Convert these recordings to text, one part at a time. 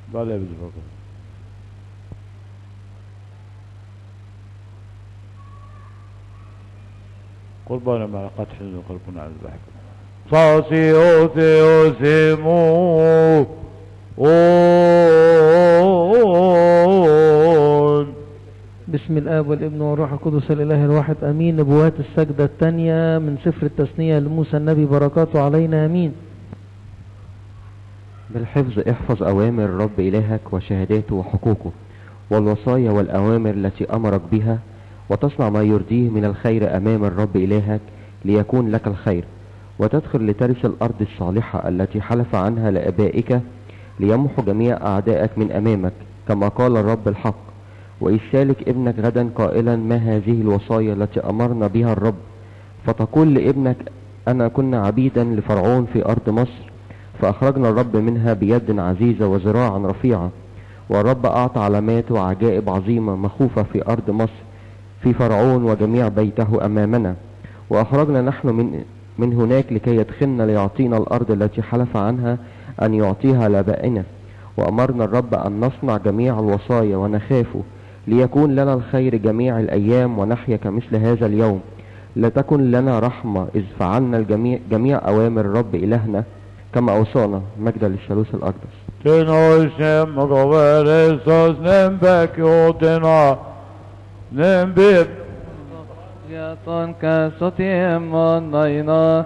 Vale, bizi bakalım. قربان مع قدح قربنا على البحر صاصي اوثي اوثيمو اون بسم الآب والابن والروح القدس الإله الواحد أمين نبوات السجدة الثانية من سفر التثنية لموسى النبي بركاته علينا أمين بالحفظ احفظ أوامر الرب إلهك وشهاداته وحقوقه والوصايا والأوامر التي أمرك بها وتصنع ما يرضيه من الخير أمام الرب إلهك ليكون لك الخير وتدخل لترث الأرض الصالحة التي حلف عنها لآبائك ليمحو جميع أعدائك من أمامك كما قال الرب الحق وإذ سالك ابنك غدا قائلا ما هذه الوصايا التي أمرنا بها الرب فتقول لابنك أنا كنا عبيدا لفرعون في أرض مصر فأخرجنا الرب منها بيد عزيزة وذراعا رفيعة والرب أعطى علامات وعجائب عظيمة مخوفة في أرض مصر في فرعون وجميع بيته أمامنا وأخرجنا نحن من من هناك لكي يدخلنا ليعطينا الأرض التي حلف عنها أن يعطيها لآبائنا وأمرنا الرب أن نصنع جميع الوصايا ونخافه ليكون لنا الخير جميع الأيام ونحيا كمثل هذا اليوم لتكن لنا رحمة إذ فعلنا الجميع جميع أوامر الرب إلهنا كما أوصانا مجدا للثالوث الأقدس تنوشم غوارسوس نمبكيوتنا نمبيب يطن كصوتهم ونينا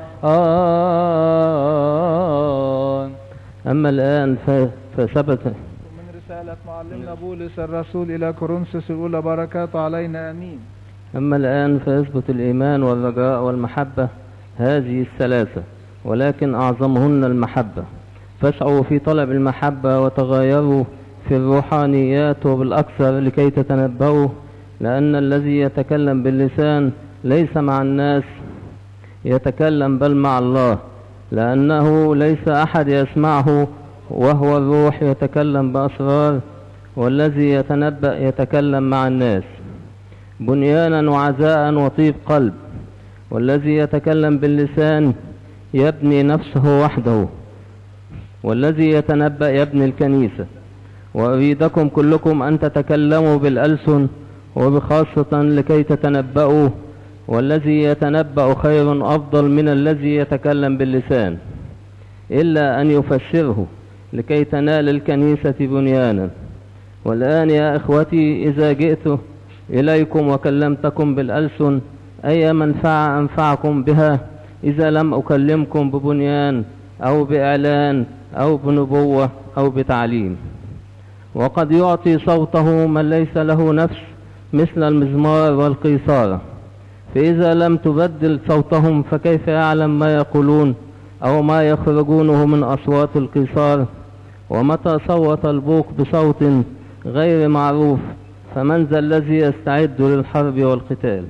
آن أما الآن ف- فثبت من رسالة معلمنا بولس الرسول إلى كورنثوس الأولى بركاته علينا آمين أما الآن فيثبت الإيمان والرجاء والمحبة هذه الثلاثة ولكن أعظمهن المحبة فاسعوا في طلب المحبة وتغايروا في الروحانيات وبالأكثر لكي تتنبؤوا لأن الذي يتكلم باللسان ليس مع الناس يتكلم بل مع الله لأنه ليس أحد يسمعه وهو الروح يتكلم بأسرار والذي يتنبأ يتكلم مع الناس بنيانا وعزاء وطيب قلب والذي يتكلم باللسان يبني نفسه وحده والذي يتنبأ يبني الكنيسة وأريدكم كلكم أن تتكلموا بالألسن وبخاصة لكي تتنبأوا والذي يتنبأ خير أفضل من الذي يتكلم باللسان إلا أن يفسره لكي تنال الكنيسة بنيانا والآن يا إخوتي إذا جئت إليكم وكلمتكم بالألسن أي منفعة أنفعكم بها إذا لم أكلمكم ببنيان أو بإعلان أو بنبوة أو بتعليم وقد يعطي صوته من ليس له نفس مثل المزمار والقيصارة فإذا لم تبدل صوتهم فكيف يعلم ما يقولون أو ما يخرجونه من أصوات القيصار ومتى صوت البوق بصوت غير معروف فمن ذا الذي يستعد للحرب والقتال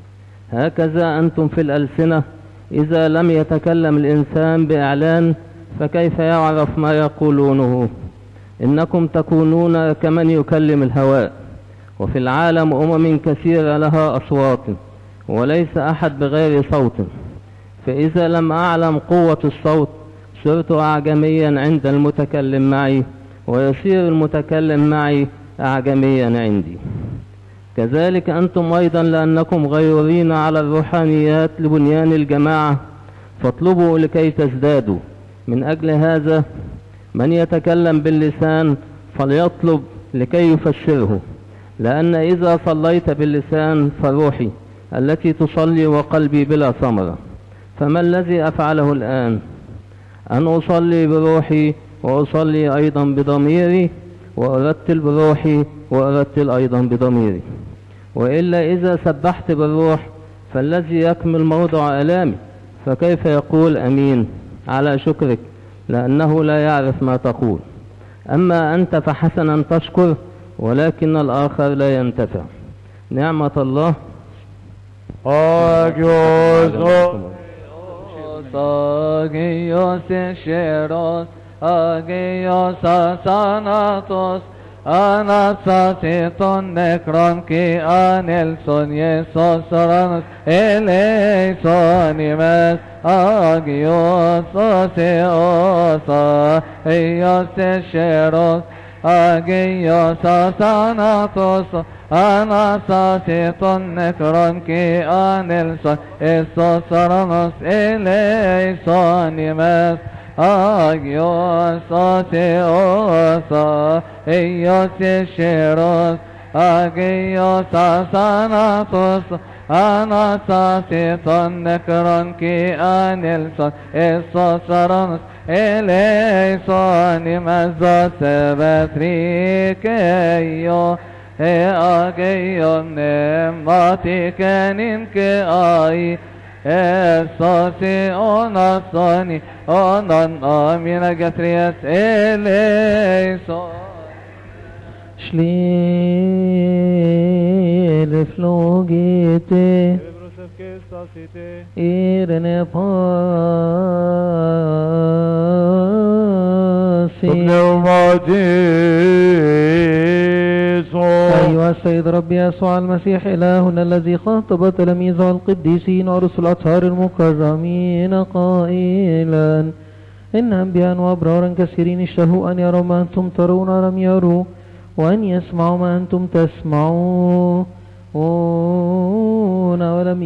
هكذا أنتم في الألسنة إذا لم يتكلم الإنسان بإعلان فكيف يعرف ما يقولونه إنكم تكونون كمن يكلم الهواء وفي العالم أمم كثيرة لها أصوات وليس أحد بغير صوت فإذا لم أعلم قوة الصوت صرت أعجميا عند المتكلم معي ويصير المتكلم معي أعجميا عندي كذلك أنتم أيضا لأنكم غيورين على الروحانيات لبنيان الجماعة فاطلبوا لكي تزدادوا من أجل هذا من يتكلم باللسان فليطلب لكي يفسره لأن إذا صليت باللسان فروحي التي تصلي وقلبي بلا ثمرة فما الذي أفعله الآن أن أصلي بروحي وأصلي أيضا بضميري وأرتل بروحي وأرتل أيضا بضميري وإلا إذا سبحت بالروح فالذي يكمل موضع آلامي فكيف يقول أمين على شكرك لأنه لا يعرف ما تقول أما أنت فحسنا تشكر ولكن الآخر لا ينتفع نعمة الله Agios Agios Esheros Agios Asanatos Αναψάσιτον νεκρόν και ανέλσον Ιησούς ουρανός ελέησον ημές Άγιος ο Θεός Άγιος Εσχερός Αγίος αθάνατος, αναστάσιτον νεκρών και ανέλσον, Ιησούς ουρανός ελέησον ημές. Άγιος ο Θεός, Υιός ισχυρός, Αγίος αθάνατος, αναστάσιτον νεκρών και ανέλσον, Ιησούς ουρανός ελέησον ημές δώσε βεθρικέιο, ε αγίον νευματικένιν και άι, εσώση όνασόνι, όνον αμήνα γεθριές ελέησον. Schliere flogete, Εύρος ευκές στάσιτε, ήρενε το πάση. πνεύμα Ιησού. أيها السيد ربي يسوع المسيح إلهنا الذي خاطب تلاميذه القديسين ورسل الأطهار المكرمين قائلا إن أنبياء وأبرارا كثيرين اشتهوا أن يروا ما أنتم ترون ولم يروا وأن يسمعوا ما أنتم تسمعون ولم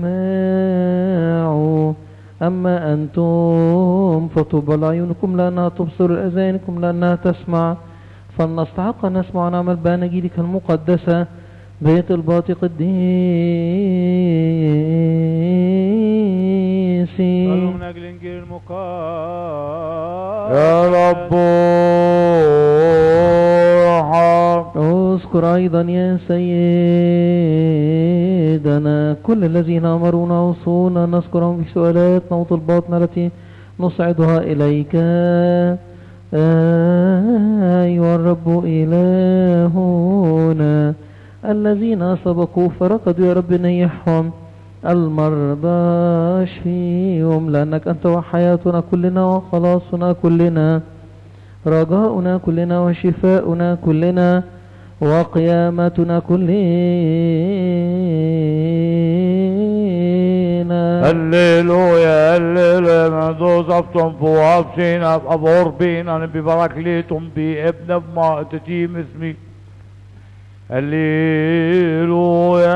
يسمعوا أما أنتم فطوبى لعيونكم لأنها تبصر لأذانكم لأنها تسمع فلنستحق أن نسمع ونعمل بأناجيلك المقدسة بيت الباطق القديسي صلوا من أجل إنجيل المقام يا رب ارحم اذكر أيضا يا سيدنا كل الذين أمرونا وصونا نذكرهم في سؤالاتنا وطلباتنا التي نصعدها إليك أيها الرب إلهنا الذين سبقوا فرقدوا يا رب نيحهم المرضى اشفيهم لأنك أنت وحياتنا كلنا وخلاصنا كلنا رجاؤنا كلنا وشفاؤنا كلنا وقيامتنا كلنا هللويا هللويا معدوس أفتم فوابسين أبور بين أنا ببركليتم بابن بما تتيم اسمي هللويا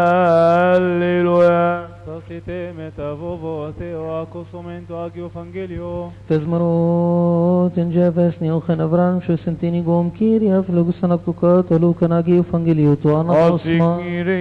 هللويا Sosite metavovo theo acusumento agio evangelio. تزمرot in jefesni o khenavran shu sentini gom kiria flugusanak tukat olu kanagi evangeliu tu ana osma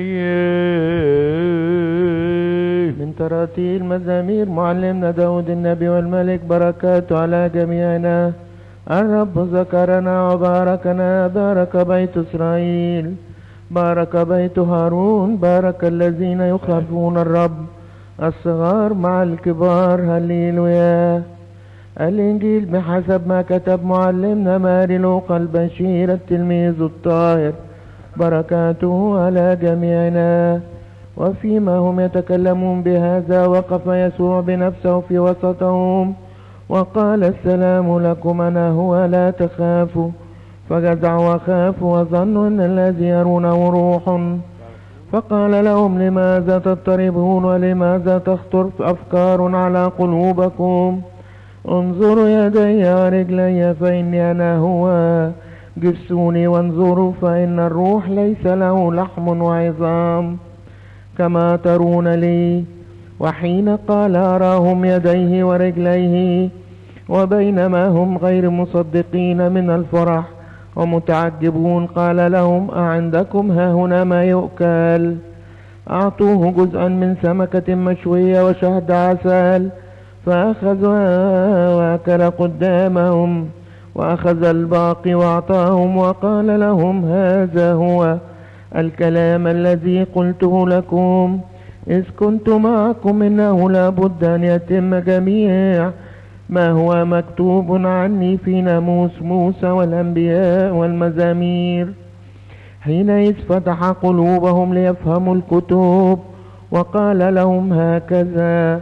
أسيري من تراتيل مزامير معلمنا داود النبي والملك بركاته على جميعنا الرب ذكرنا وباركنا بارك بيت إسرائيل بارك بيت هارون بارك الذين يخافون الرب الصغار مع الكبار هللويا الإنجيل بحسب ما كتب معلمنا ماري لوقا البشير التلميذ الطاهر بركاته على جميعنا وفيما هم يتكلمون بهذا وقف يسوع بنفسه في وسطهم وقال السلام لكم أنا هو لا تخافوا فجزعوا وخافوا وظنوا أن الذي يرونه روح فقال لهم لماذا تضطربون ولماذا تخطر أفكار على قلوبكم انظروا يدي ورجلي فإني أنا هو جسوني وانظروا فإن الروح ليس له لحم وعظام كما ترون لي وحين قال أراهم يديه ورجليه وبينما هم غير مصدقين من الفرح ومتعجبون قال لهم أعندكم ها هنا ما يؤكل أعطوه جزءا من سمكة مشوية وشهد عسل فأخذها وأكل قدامهم وأخذ الباقي وأعطاهم وقال لهم هذا هو الكلام الذي قلته لكم إذ كنت معكم إنه لابد أن يتم جميع ما هو مكتوب عني في ناموس موسى والأنبياء والمزامير حينئذ فتح قلوبهم ليفهموا الكتب وقال لهم هكذا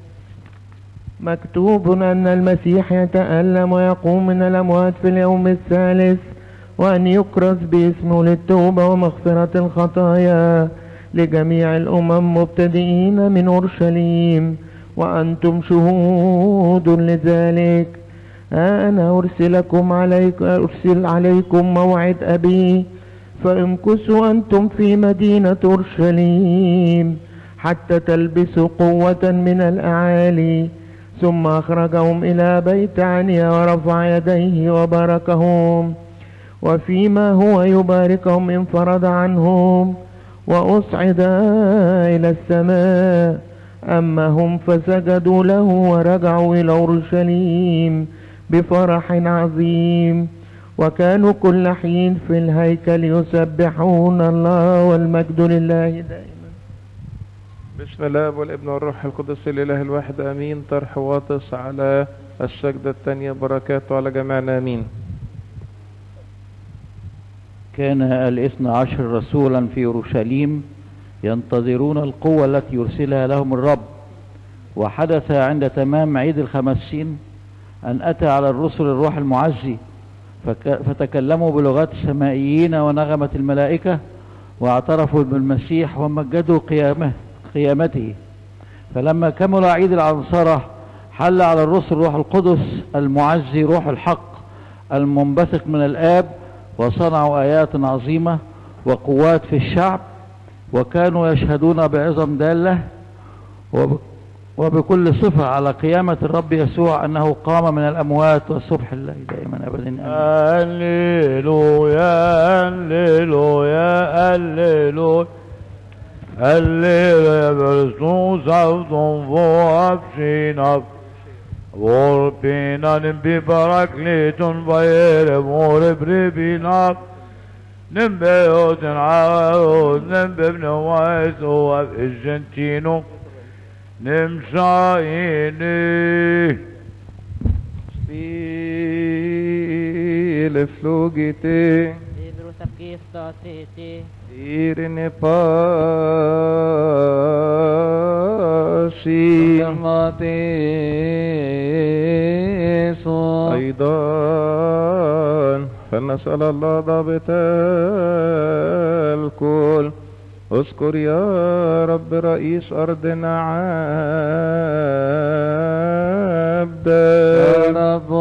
مكتوب أن المسيح يتألم ويقوم من الأموات في اليوم الثالث وأن يكرز باسمه للتوبة ومغفرة الخطايا لجميع الأمم مبتدئين من أورشليم وأنتم شهود لذلك ها أنا أرسلكم عليك أرسل عليكم موعد أبي فامكثوا أنتم في مدينة أورشليم حتى تلبسوا قوة من الأعالي ثم أخرجهم إلى بيت عنيا ورفع يديه وباركهم وفيما هو يباركهم انفرد عنهم وأصعد إلى السماء أما هم فسجدوا له ورجعوا إلى أورشليم بفرح عظيم وكانوا كل حين في الهيكل يسبحون الله والمجد لله دائما بسم الله والابن والروح القدس الاله الواحد امين طرح واطس على السجدة الثانية بركاته على جميعنا امين كان الاثنى عشر رسولا في اورشليم ينتظرون القوة التي يرسلها لهم الرب وحدث عند تمام عيد الخمسين أن أتى على الرسل الروح المعزي فك فتكلموا بلغات السمائيين ونغمة الملائكة واعترفوا بالمسيح ومجدوا قيامه قيامته فلما كمل عيد العنصرة حل على الرسل روح القدس المعزي روح الحق المنبثق من الآب وصنعوا آيات عظيمة وقوات في الشعب وكانوا يشهدون بعظم دالة وب... وبكل صفة على قيامة الرب يسوع أنه قام من الأموات والصبح الله دائما أبدا آمين هللويا هللويا هللويا Halleluja, Kristus av dem vår sina Vår pinan bibaraklitun vayere vår bribina Nembe oten aod, nembe ibn wais o av Argentino Nemshaini Spile flugite Libro sa Cristo titi Irene pasi أيضا فنسأل الله ضابط الكل اذكر يا رب رئيس أرضنا عبدا رب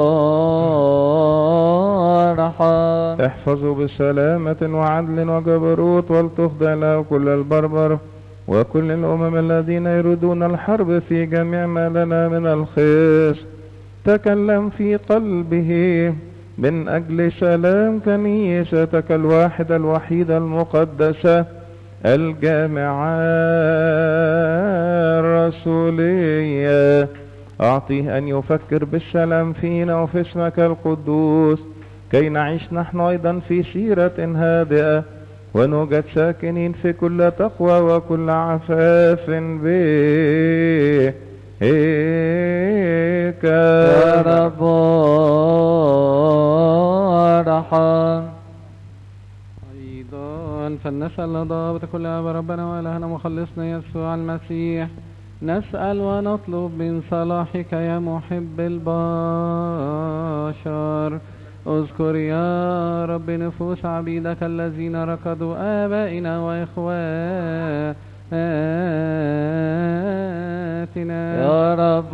ارحم احفظه بسلامة وعدل وجبروت ولتخضع له كل البربر وكل الأمم الذين يريدون الحرب في جميع ما لنا من الخير تكلم في قلبه من أجل سلام كنيستك الواحدة الوحيدة المقدسة الجامعة الرسولية أعطيه أن يفكر بالسلام فينا وفي اسمك القدوس كي نعيش نحن أيضا في سيرة هادئة ونوجد ساكنين في كل تقوى وكل عفاف به يا رب ارحم أيضا فلنسأل ضابط كل أب ربنا وإلهنا مخلصنا يسوع المسيح نسأل ونطلب من صلاحك يا محب البشر اذكر يا رب نفوس عبيدك الذين ركضوا آبائنا وإخواتنا يا رب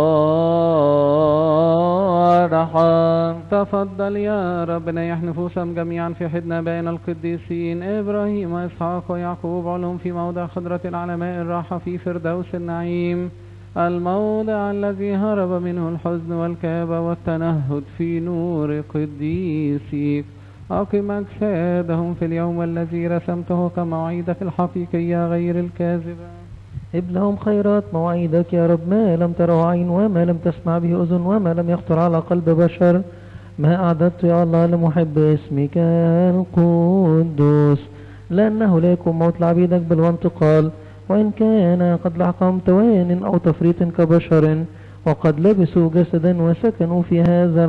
ارحم تفضل يا رب نيح نفوسهم جميعا في حضن بين القديسين إبراهيم وإسحاق ويعقوب علهم في موضع خضرة العلماء الراحة في فردوس النعيم الموضع الذي هرب منه الحزن والكآبة والتنهد في نور قديسك أقم أجسادهم في اليوم الذي رسمته كمواعيدك الحقيقية غير الكاذبة هب لهم خيرات مواعيدك يا رب ما لم تره عين وما لم تسمع به أذن وما لم يخطر على قلب بشر ما أعددت يا الله لمحب اسمك القدوس لأنه لا يكون موت لعبيدك بل وانتقال وإن كان قد لحقهم توان أو تفريط كبشر وقد لبسوا جسدا وسكنوا في هذا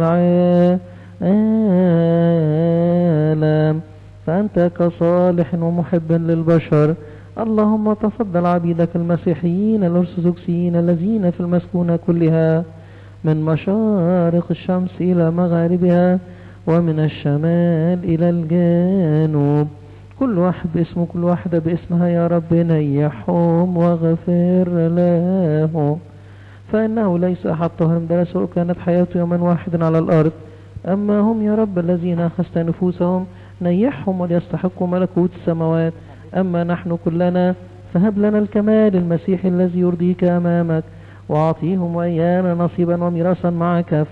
العالم فأنت كصالح ومحب للبشر اللهم تفضل عبيدك المسيحيين الأرثوذكسيين الذين في المسكونة كلها من مشارق الشمس إلى مغاربها ومن الشمال إلى الجنوب كل واحد باسمه كل واحدة باسمها يا رب نيحهم واغفر لهم فإنه ليس أحد طهر درسه كانت حياته يوما واحدا على الأرض أما هم يا رب الذين أخذت نفوسهم نيحهم وليستحقوا ملكوت السماوات أما نحن كلنا فهب لنا الكمال المسيحي الذي يرضيك أمامك وأعطيهم وإيانا نصيبا وميراثا معك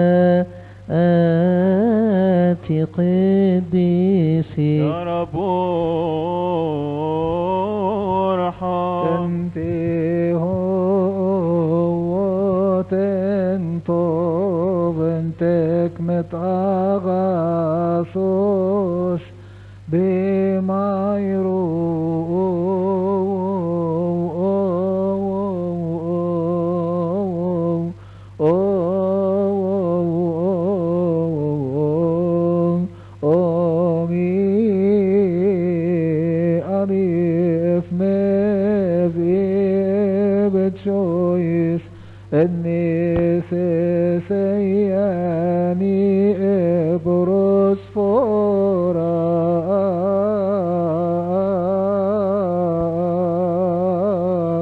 فآتي قديسي يا رب ارحم انت هو تنطب انتك متغاصوش بما choice النسياني ابرز فورا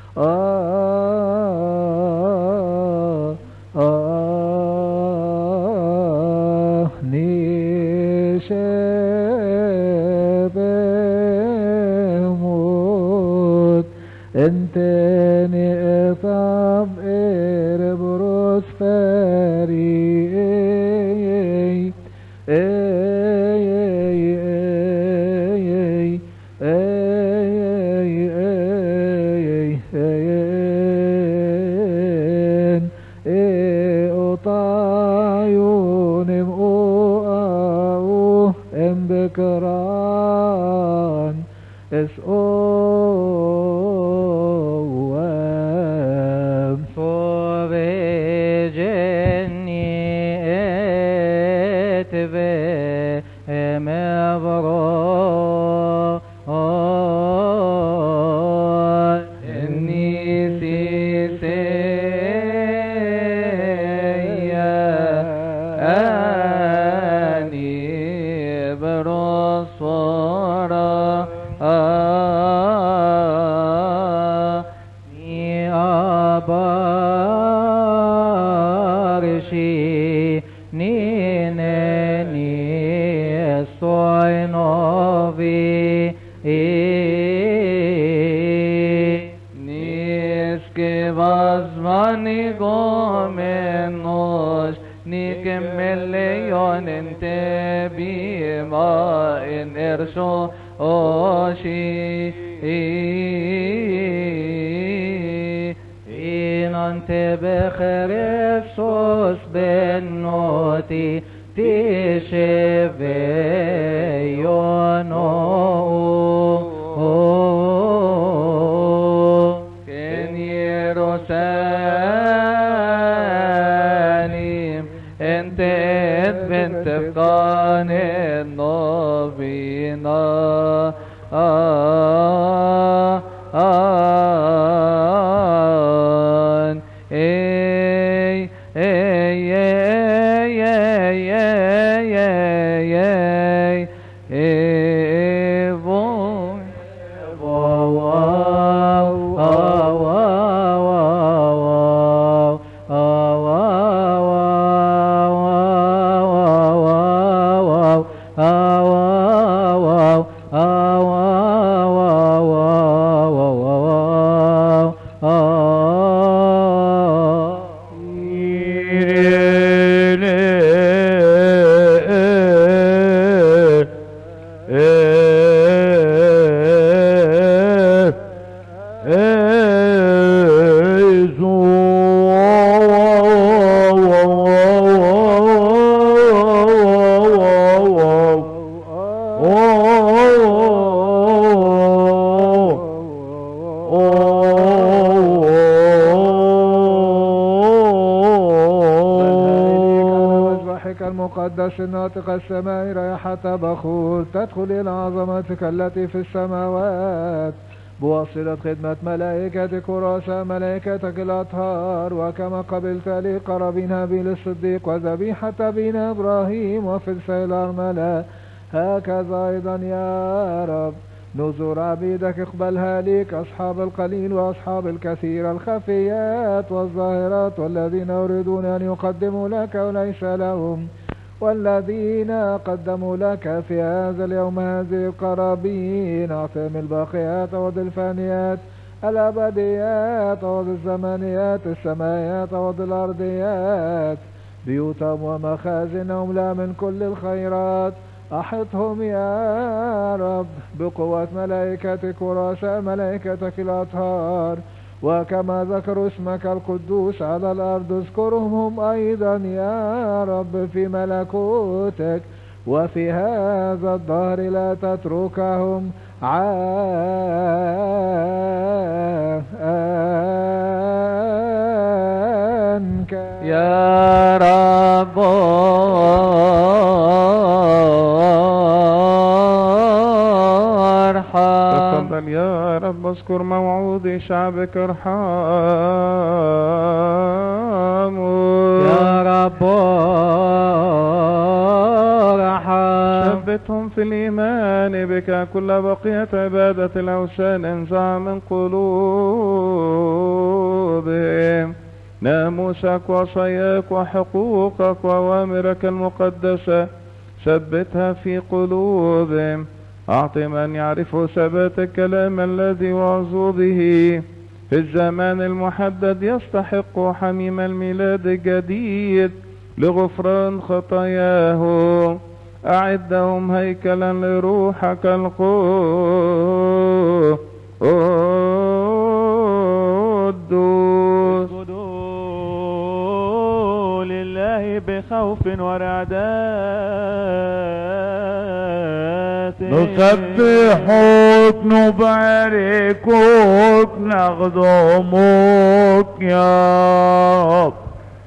آه آه نشبه انت نقطب اربروس فاري اي اي اي اي اي اي اي اطايون او ام بكران اس او فوبجني اتبه مبرو اني سيسيا اني برصورا ni abarshi ni ne ni soy novi ni que vas mani gomenos ni que me leon en te bima en erso oshi in ante بخرف سوس بنوتي تشبه يونو كن يروساليم انت بنت فقان النبينا آه آه اي اي اي اي اي اي اي اي بوي واو واو واو واو وجهك المقدس الناطق السماء ريحة بخور تدخل إلى عظمتك التي في السماوات بواسطة خدمة ملائكتك ورؤساء ملائكتك الأطهار وكما قبلت لي قرابين هابيل الصديق وذبيحة أبينا إبراهيم وفلسي الأرملة هكذا أيضا يا رب نذور عبيدك اقبلها ليك أصحاب القليل وأصحاب الكثير الخفيات والظاهرات والذين يريدون أن يقدموا لك وليس لهم والذين قدموا لك في هذا اليوم هذه القرابين أعطهم الباقيات وذي الفانيات الأبديات وذي الزمانيات السمايات وذي الأرضيات بيوتهم ومخازنهم لا من كل الخيرات أحطهم يا رب بقوة ملائكتك ورؤساء ملائكتك الأطهار وكما ذكروا اسمك القدوس على الأرض اذكرهم هم أيضا يا رب في ملكوتك وفي هذا الدهر لا تتركهم عنك يا رب ارحم تفضل يا رب اذكر موعود شعبك ارحمه يا رب ارحم ثبتهم في الإيمان بك كل بقية عبادة الأوثان انزع من قلوبهم ناموسك وصياك وحقوقك وأوامرك المقدسة ثبتها في قلوبهم أعط من يعرف ثبات الكلام الذي وعظوا به في الزمان المحدد يستحق حميم الميلاد الجديد لغفران خطاياهم أعدهم هيكلا لروحك القدوس اسجدوا لله بخوف ورعدات نسبحك نباركك نخدمك يا رب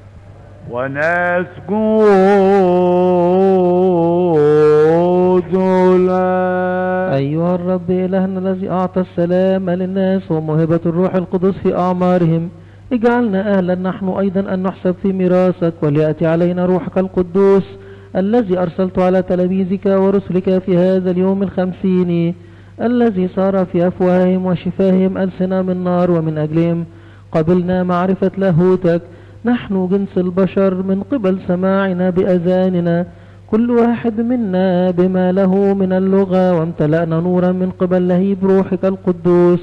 ونسجد لك أيها الرب إلهنا الذي أعطى السلام للناس وموهبة الروح القدس في أعمارهم اجعلنا أهلا نحن أيضا أن نحسب في ميراثك وليأتي علينا روحك القدوس الذي أرسلت على تلاميذك ورسلك في هذا اليوم الخمسين الذي صار في أفواههم وشفاههم ألسنة من نار ومن أجلهم قبلنا معرفة لاهوتك نحن جنس البشر من قبل سماعنا بأذاننا كل واحد منا بما له من اللغة وامتلأنا نورا من قبل لهيب روحك القدوس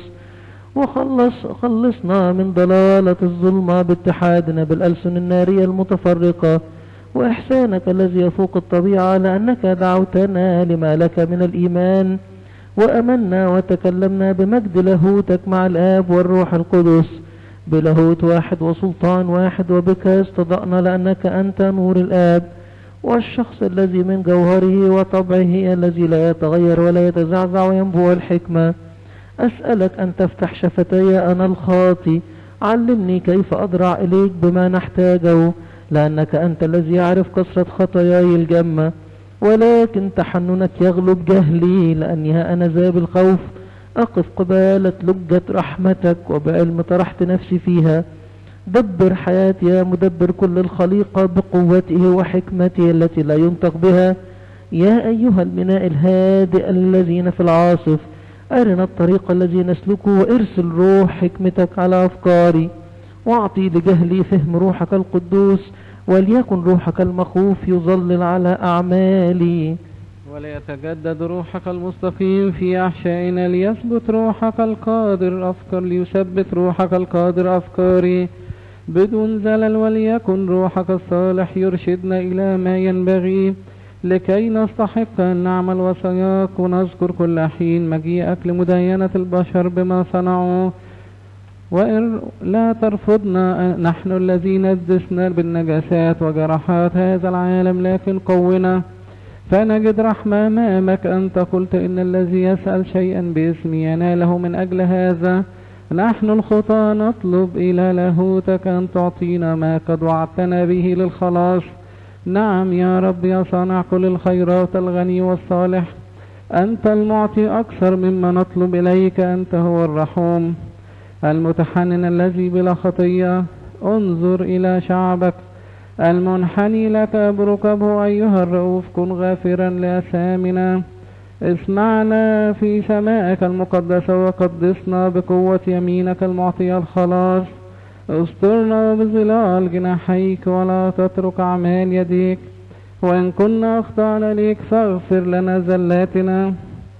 وخلص خلصنا من ضلالة الظلمة باتحادنا بالألسن النارية المتفرقة وإحسانك الذي يفوق الطبيعة لأنك دعوتنا لما لك من الإيمان وأمنا وتكلمنا بمجد لاهوتك مع الآب والروح القدس بلاهوت واحد وسلطان واحد وبك استضأنا لأنك أنت نور الآب والشخص الذي من جوهره وطبعه الذي لا يتغير ولا يتزعزع وينبوع الحكمة أسألك أن تفتح شفتي أنا الخاطي علمني كيف أضرع إليك بما نحتاجه لأنك أنت الذي يعرف كثرة خطاياي الجمة ولكن تحننك يغلب جهلي لأني ها أنا ذا بالخوف أقف قبالة لجة رحمتك وبعلم طرحت نفسي فيها دبر حياتي يا مدبر كل الخليقة بقوته وحكمته التي لا ينطق بها يا أيها الميناء الهادئ الذين في العاصف أرنا الطريق الذي نسلكه وارسل روح حكمتك على أفكاري واعطي لجهلي فهم روحك القدوس وليكن روحك المخوف يظلل على أعمالي وليتجدد روحك المستقيم في أحشائنا ليثبت روحك القادر أفكار ليثبت روحك القادر أفكاري بدون زلل وليكن روحك الصالح يرشدنا إلى ما ينبغي لكي نستحق أن نعمل وصاياك ونذكر كل حين مجيئك لمداينة البشر بما صنعوا وإن لا ترفضنا نحن الذين دسنا بالنجاسات وجراحات هذا العالم لكن قونا فنجد رحمة أمامك أنت قلت إن الذي يسأل شيئا باسمي يناله من أجل هذا نحن الخطى نطلب إلى لاهوتك أن تعطينا ما قد وعدتنا به للخلاص نعم يا رب يا صانع كل الخيرات الغني والصالح أنت المعطي أكثر مما نطلب إليك أنت هو الرحوم المتحنن الذي بلا خطية انظر إلى شعبك المنحني لك بركبه أيها الرؤوف كن غافرا لأثامنا اسمعنا في سمائك المقدسة وقدسنا بقوة يمينك المعطية الخلاص استرنا بظلال جناحيك ولا تترك أعمال يديك وإن كنا أخطأنا ليك فاغفر لنا زلاتنا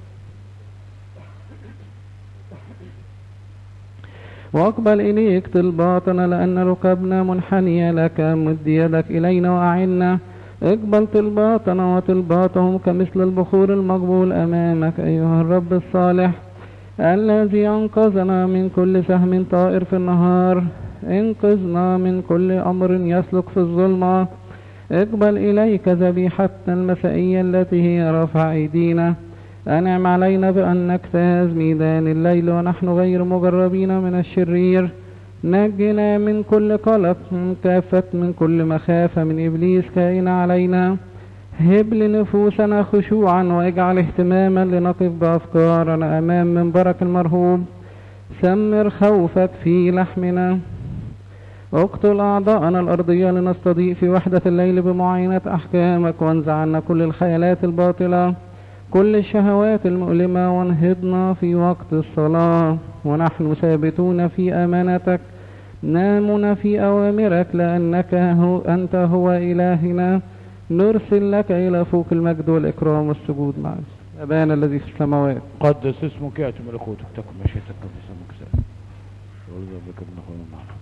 واقبل إليك طلباتنا لأن ركبنا منحنية لك مد يدك إلينا وأعنا اقبل طلباتنا وطلباتهم كمثل البخور المقبول أمامك أيها الرب الصالح الذي أنقذنا من كل سهم طائر في النهار انقذنا من كل أمر يسلك في الظلمة اقبل إليك ذبيحتنا المسائية التي هي رفع أيدينا أنعم علينا بأن نجتاز ميدان الليل ونحن غير مجربين من الشرير نجنا من كل قلق من كافة من كل مخافة من إبليس كائن علينا هب لنفوسنا خشوعا واجعل اهتماما لنقف بأفكارنا أمام منبرك المرهوب سمر خوفك في لحمنا اقتل أعضاءنا الأرضية لنستضيء في وحدة الليل بمعاينة أحكامك وانزع عنا كل الخيالات الباطلة كل الشهوات المؤلمة وانهضنا في وقت الصلاة ونحن ثابتون في أمانتك نامنا في أوامرك لأنك هو أنت هو إلهنا نرسل لك إلى فوق المجد والإكرام والسجود معك أبانا الذي في السماوات قدس اسمك يأتي ملكوتك تكن مشيئتك كما في السماء كذلك ورضا بك ابن اخونا معنا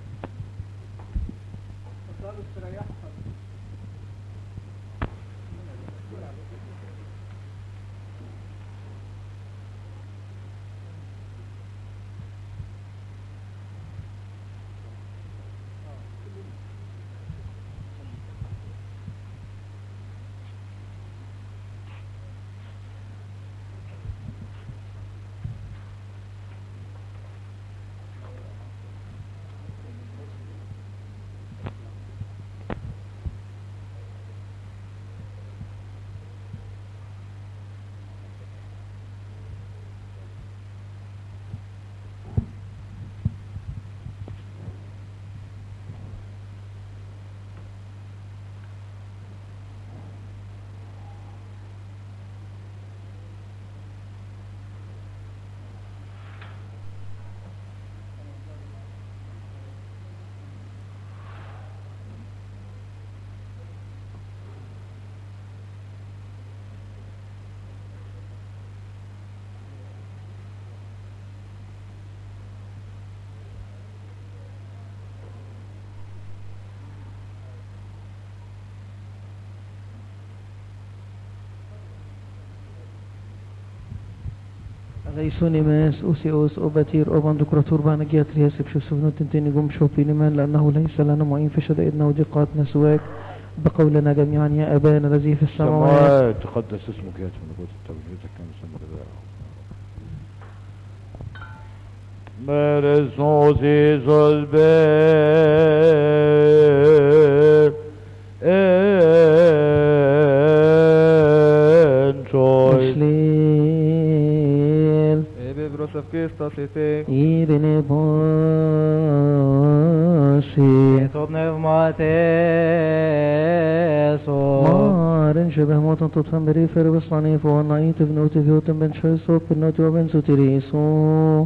غيسوني ماس أوسيوس أوباتير أوبان دكراتور بانا جياتريا سبشو سفنو تنتيني قوم شوبين مان لأنه ليس لنا معين في شدائدنا وضيقاتنا سواك بقولنا جميعا يا أبانا الذي في السماوات السماوات تقدس اسمك يأتي ملكوتك تكن مشيئتك كما في السماء كذلك Meres nos ber en choy Mishlil Ebe brosaf kista sete. Ibn Boshi Το πνεύμα τέσο. مارن شبه موت تطفن بريفر بصنيف ونعيت بنوت فيوتن بن شيسوك بنوت وبن ستريسو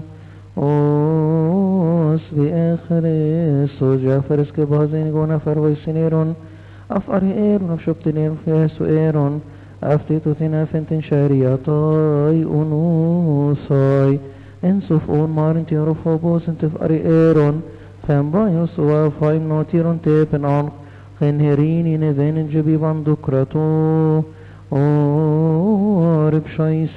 اوس بآخر سوجا فرسك بهزين قونا فرويسنيرون أفأري إيرون أفشبتنيرون فيها سؤيرون أفتيتو ثنا فنتن شارياتاي أنوساي انسف اون مارن تيرو فوبوس انتف أري إيرون فان بايوس وفايم نوتيرون تيبن عنق خنهريني نذين جبيبان دكرتو أورب شايس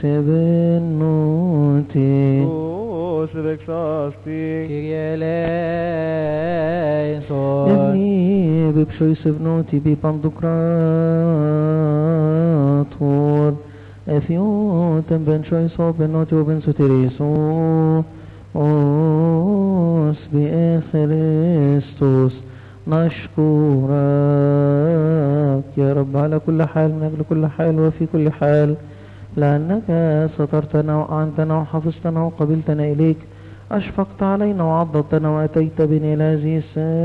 بنوتي Os vexasti. Kyrie eleison. ابني ببشويس بنوتي بيبان دكراتور افيوتن بن شويس وبنوتي وبن ستريسو اوس بإخريستوس نشكرك يا رب على كل حال من أجل كل حال وفي كل حال لأنك سترتنا وأعنتنا وحفظتنا وقبلتنا إليك أشفقت علينا وعضدتنا وأتيت بنا إلى هذه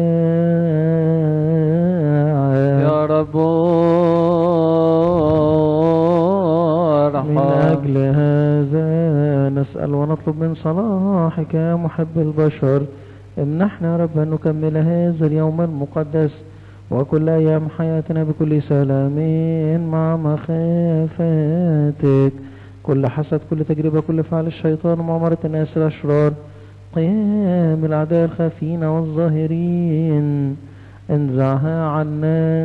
الساعة يا رب من ارحم أجل نطلب من صلاحك يا محب البشر امنحنا يا رب أن نكمل هذا اليوم المقدس وكل أيام حياتنا بكل سلام مع مخافتك كل حسد كل تجربة كل فعل الشيطان ومؤامرة الناس الأشرار قيام الأعداء الخافين والظاهرين انزعها عنا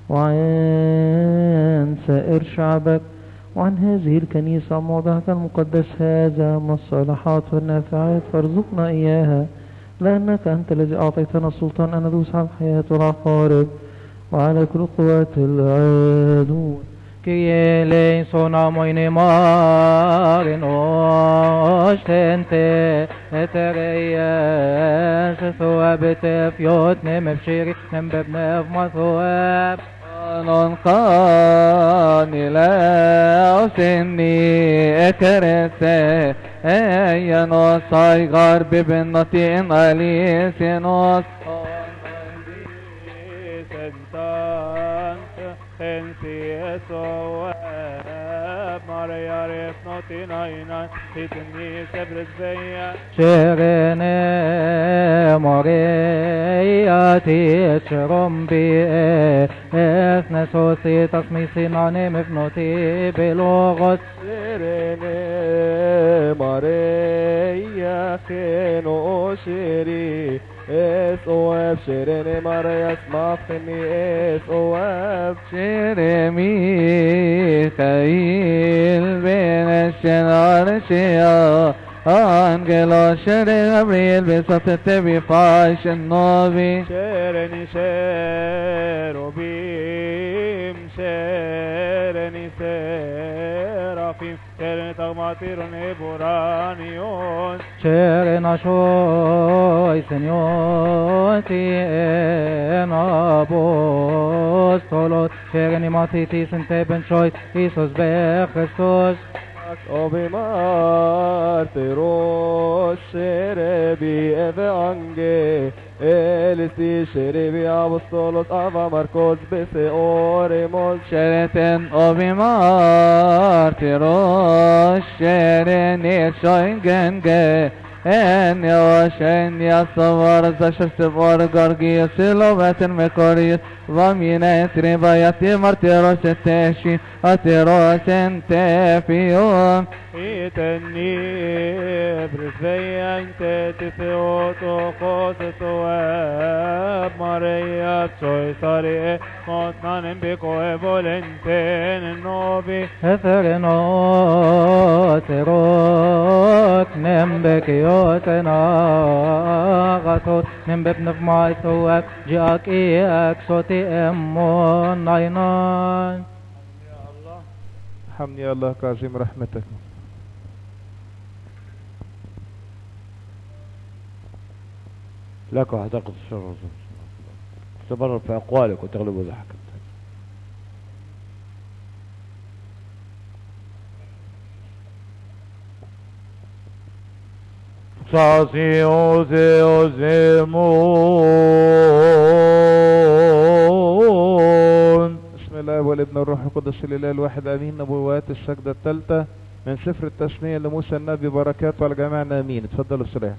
وعن سائر شعبك وعن هذه الكنيسة موضعك المقدس هذا من الصالحات والنافعات فارزقنا إياها لأنك أنت الذي أعطيتنا السلطان أن ندوس على الحياة والعقارب وعلى كل قوات العدو Kyrie eleison amoine marin ostente etereies ثوابت فيوت نم بشيري نم ببنف مثواب non قاني لا سني اكرسه اي نصاي غرب بنتين علي سنوس شيرين مورياتي تشرم بي اثنى سوسي تصميسي ناني مفنوتي بلغت شيرين ماريا خينو شيري اس او اف شيرين ماريا اسمعتني اس او اف شيري ميخائيل بين الشنار شيا Angelo Shere Gabriel besate vi fashion novi Shereni Sherubim Shereni Serafim Shereni Tagmatirun Eburanion Shere Nashoy Senyoti En Apostolot Shere Nimatiti Sente Ben Shoy Isos Be Christos Obimartiros Sherebi Eve Ange Elisti Sherebi Apostolos Ava Marcos Bese Oremos Shereten Obimartiros Sheren Eshoin Genge En yavaşen yasavar zaşırtı var gargiya silometin mekoris Vamine tribayati martiros eteşi atiros entefiyum Iteni Brisveyan Tetifeoto Koseto Eb Maria Tsoi Sari Motnanen Biko Evolenten Novi Etherenot erot nembekiyot nagatot nembep nagmay tuwak jak iyak soti emmon nainan ارحمني يا الله كعظيم رحمتك لك أعتقد الشر تبرر في أقوالك وتغلب ضحكك Sasi oze oze مون بسم الله والابن والروح القدس الاله الواحد امين نبوات السجدة الثالثة من سفر التثنية لموسى النبي بركاته على جميعنا امين اتفضلوا استريح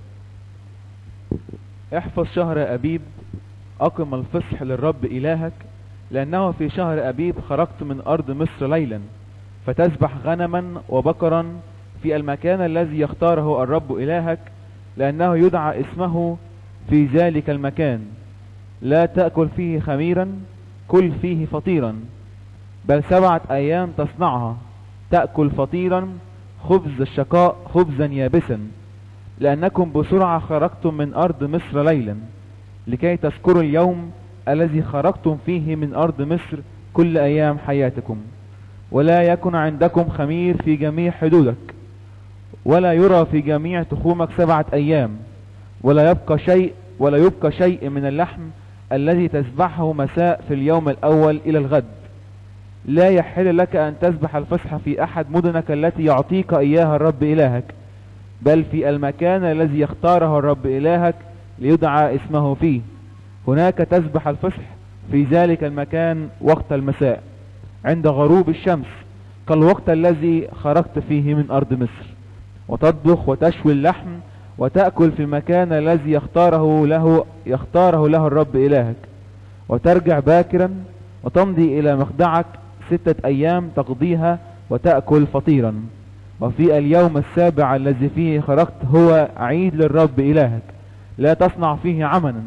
احفظ شهر أبيب أقم الفصح للرب إلهك لأنه في شهر أبيب خرجت من أرض مصر ليلا فتذبح غنما وبقرا في المكان الذي يختاره الرب إلهك لأنه يدعى اسمه في ذلك المكان لا تأكل فيه خميرا كل فيه فطيرا بل سبعة أيام تصنعها تأكل فطيرا خبز الشقاء خبزا يابسا لأنكم بسرعة خرجتم من أرض مصر ليلا لكي تذكروا اليوم الذي خرجتم فيه من أرض مصر كل أيام حياتكم ولا يكن عندكم خمير في جميع حدودك ولا يرى في جميع تخومك سبعة أيام ولا يبقى شيء ولا يبقى شيء من اللحم الذي تذبحه مساء في اليوم الأول إلى الغد لا يحل لك أن تذبح الفصح في أحد مدنك التي يعطيك إياها الرب إلهك بل في المكان الذي يختاره الرب إلهك ليدعى اسمه فيه هناك تذبح الفصح في ذلك المكان وقت المساء عند غروب الشمس كالوقت الذي خرجت فيه من أرض مصر وتطبخ وتشوي اللحم وتأكل في المكان الذي يختاره له يختاره له الرب إلهك وترجع باكرا وتمضي إلى مخدعك ستة أيام تقضيها وتأكل فطيرا وفي اليوم السابع الذي فيه خرجت هو عيد للرب إلهك لا تصنع فيه عملا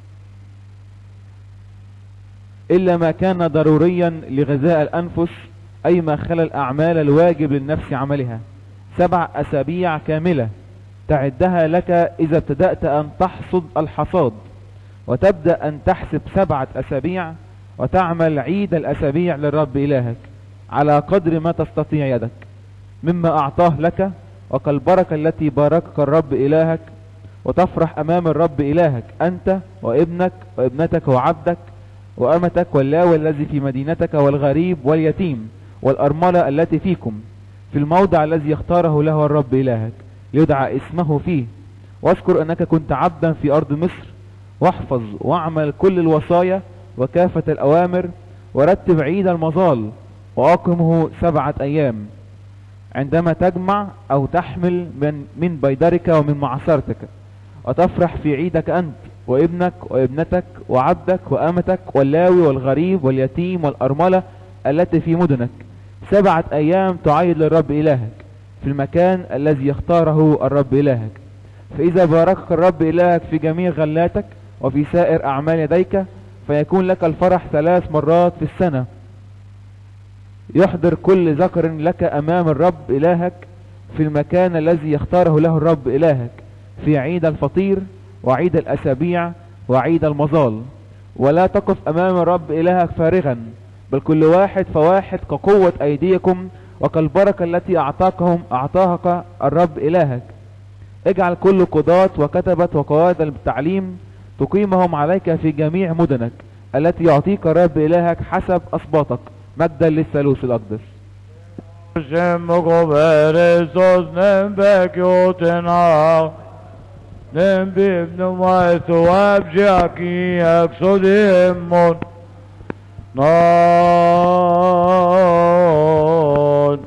إلا ما كان ضروريا لغذاء الأنفس أي ما خلى الأعمال الواجب للنفس عملها سبع أسابيع كاملة تعدها لك إذا ابتدأت أن تحصد الحصاد وتبدأ أن تحسب سبعة أسابيع وتعمل عيد الأسابيع للرب إلهك على قدر ما تستطيع يدك مما أعطاه لك وكالبركة التي باركك الرب إلهك وتفرح أمام الرب إلهك أنت وابنك وابنتك وعبدك وأمتك واللاوي الذي في مدينتك والغريب واليتيم والأرملة التي فيكم في الموضع الذي يختاره له الرب إلهك يدعى اسمه فيه واذكر أنك كنت عبدا في أرض مصر واحفظ واعمل كل الوصايا وكافة الأوامر ورتب عيد المظال وأقمه سبعة أيام عندما تجمع أو تحمل من, من بيدرك ومن معصرتك وتفرح في عيدك أنت وابنك وابنتك وعبدك وأمتك واللاوي والغريب واليتيم والأرملة التي في مدنك سبعة أيام تعيد للرب إلهك في المكان الذي يختاره الرب إلهك فإذا باركك الرب إلهك في جميع غلاتك وفي سائر أعمال يديك فيكون لك الفرح ثلاث مرات في السنة يحضر كل ذكر لك أمام الرب إلهك في المكان الذي يختاره له الرب إلهك في عيد الفطير وعيد الأسابيع وعيد المظال ولا تقف أمام الرب إلهك فارغا بل كل واحد فواحد كقوة أيديكم وكالبركة التي أعطاكهم أعطاك الرب إلهك اجعل كل قضاة وكتبة وقواد التعليم تقيمهم عليك في جميع مدنك التي يعطيك الرب إلهك حسب أصباطك مجدا للثالوث الأقدس Kristus nembek jutena Nembib numaytu abjaki aksodimon Non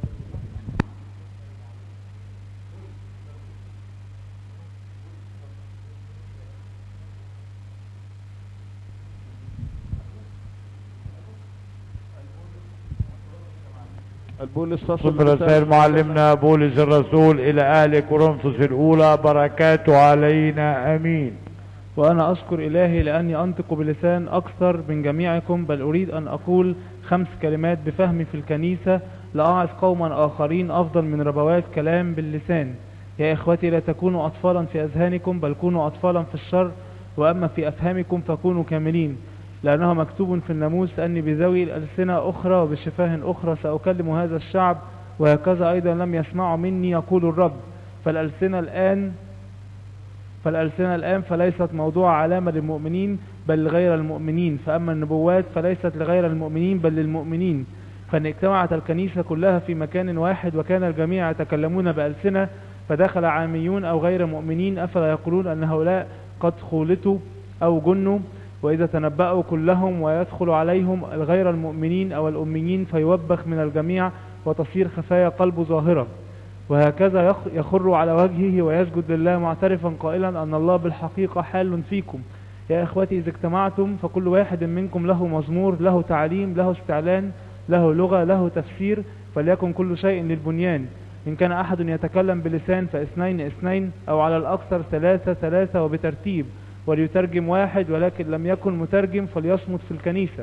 البولس صبر الخير معلمنا بولس الرسول إلى أهل كورنثوس الأولى بركاته علينا أمين وأنا أشكر إلهي لأني أنطق بلسان أكثر من جميعكم بل أريد أن أقول خمس كلمات بفهمي في الكنيسة لأعظ قوما آخرين أفضل من ربوات كلام باللسان يا إخوتي لا تكونوا أطفالا في أذهانكم بل كونوا أطفالا في الشر وأما في أفهامكم فكونوا كاملين لأنه مكتوب في الناموس أني بذوي الألسنة أخرى وبشفاه أخرى سأكلم هذا الشعب وهكذا أيضا لم يسمعوا مني يقول الرب فالألسنة الآن فالألسنة الآن فليست موضوع علامة للمؤمنين بل لغير المؤمنين فأما النبوات فليست لغير المؤمنين بل للمؤمنين فإن اجتمعت الكنيسة كلها في مكان واحد وكان الجميع يتكلمون بألسنة فدخل عاميون أو غير مؤمنين أفلا يقولون أن هؤلاء قد خولتوا أو جنوا وإذا تنبأوا كلهم ويدخل عليهم الغير المؤمنين أو الأميين فيوبخ من الجميع وتصير خفايا قلبه ظاهرة وهكذا يخر على وجهه ويسجد لله معترفا قائلا أن الله بالحقيقة حال فيكم يا إخوتي إذا اجتمعتم فكل واحد منكم له مزمور له تعليم له استعلان له لغة له تفسير فليكن كل شيء للبنيان إن كان أحد يتكلم بلسان فاثنين اثنين أو على الأكثر ثلاثة ثلاثة وبترتيب وليترجم واحد ولكن لم يكن مترجم فليصمت في الكنيسة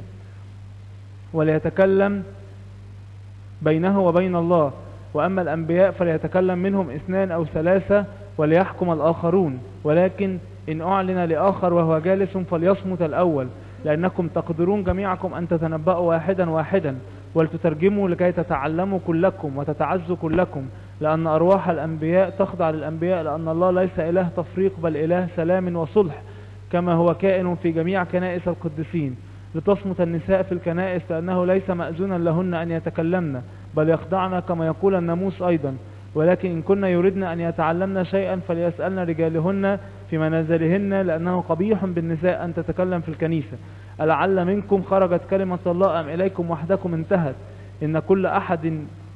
وليتكلم بينه وبين الله وأما الأنبياء فليتكلم منهم اثنان أو ثلاثة وليحكم الآخرون ولكن إن أعلن لآخر وهو جالس فليصمت الأول لأنكم تقدرون جميعكم أن تتنبأوا واحدا واحدا ولتترجموا لكي تتعلموا كلكم وتتعزوا كلكم لأن أرواح الأنبياء تخضع للأنبياء لأن الله ليس إله تفريق بل إله سلام وصلح كما هو كائن في جميع كنائس القديسين لتصمت النساء في الكنائس لأنه ليس مأذونا لهن أن يتكلمن بل يخضعن كما يقول الناموس أيضا ولكن إن كنا يردن أن يتعلمن شيئا فليسألن رجالهن في منازلهن لأنه قبيح بالنساء أن تتكلم في الكنيسة ألعل منكم خرجت كلمة الله أم إليكم وحدكم انتهت إن كل أحد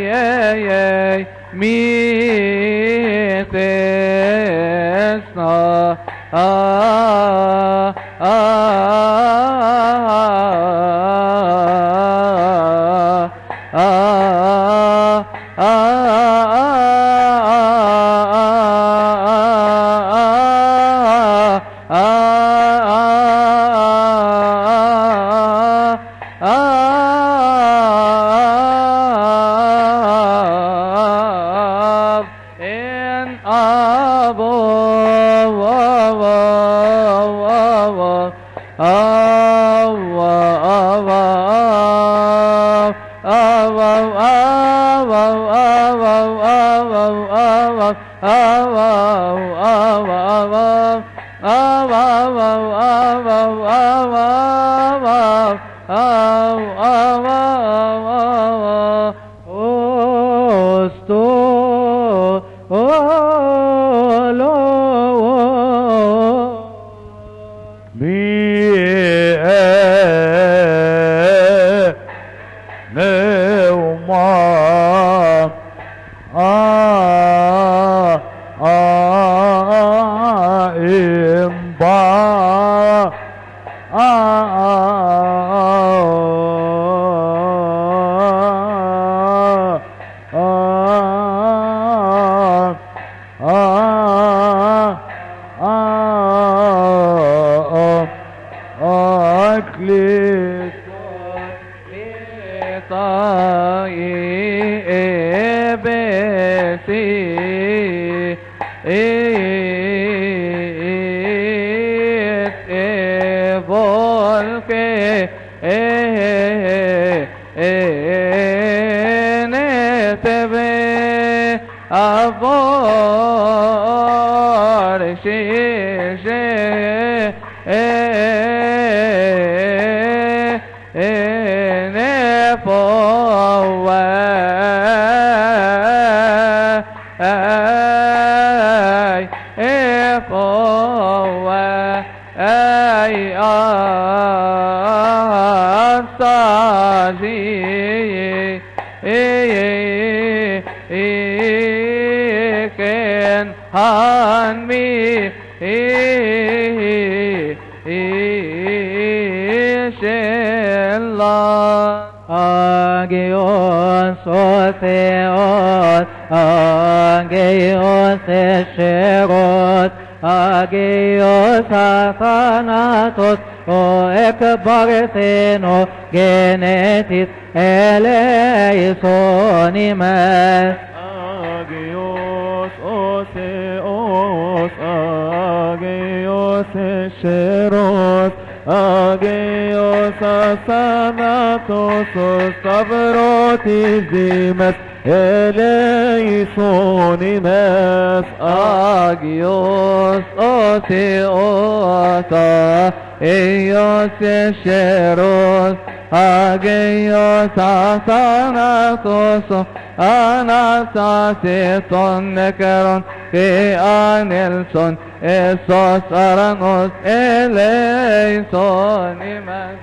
ay mitesna ah ah ah in Osto, olo, بيه نوما آه آه إمبا آه آه آه آه آه أكلي Avor she she ene ay e ay asazi ken han mi shella agios otheos agios esherot agios athanatos o ekbartheno genetis eleisonimes Agios oseos, agios esheros, agios asanatos, stavrotis dimes, eleisonimes, agios otheos Eos esheros Ageios asanatos Anasaseton nekeron Ke anelson Esos aranos eleison Imen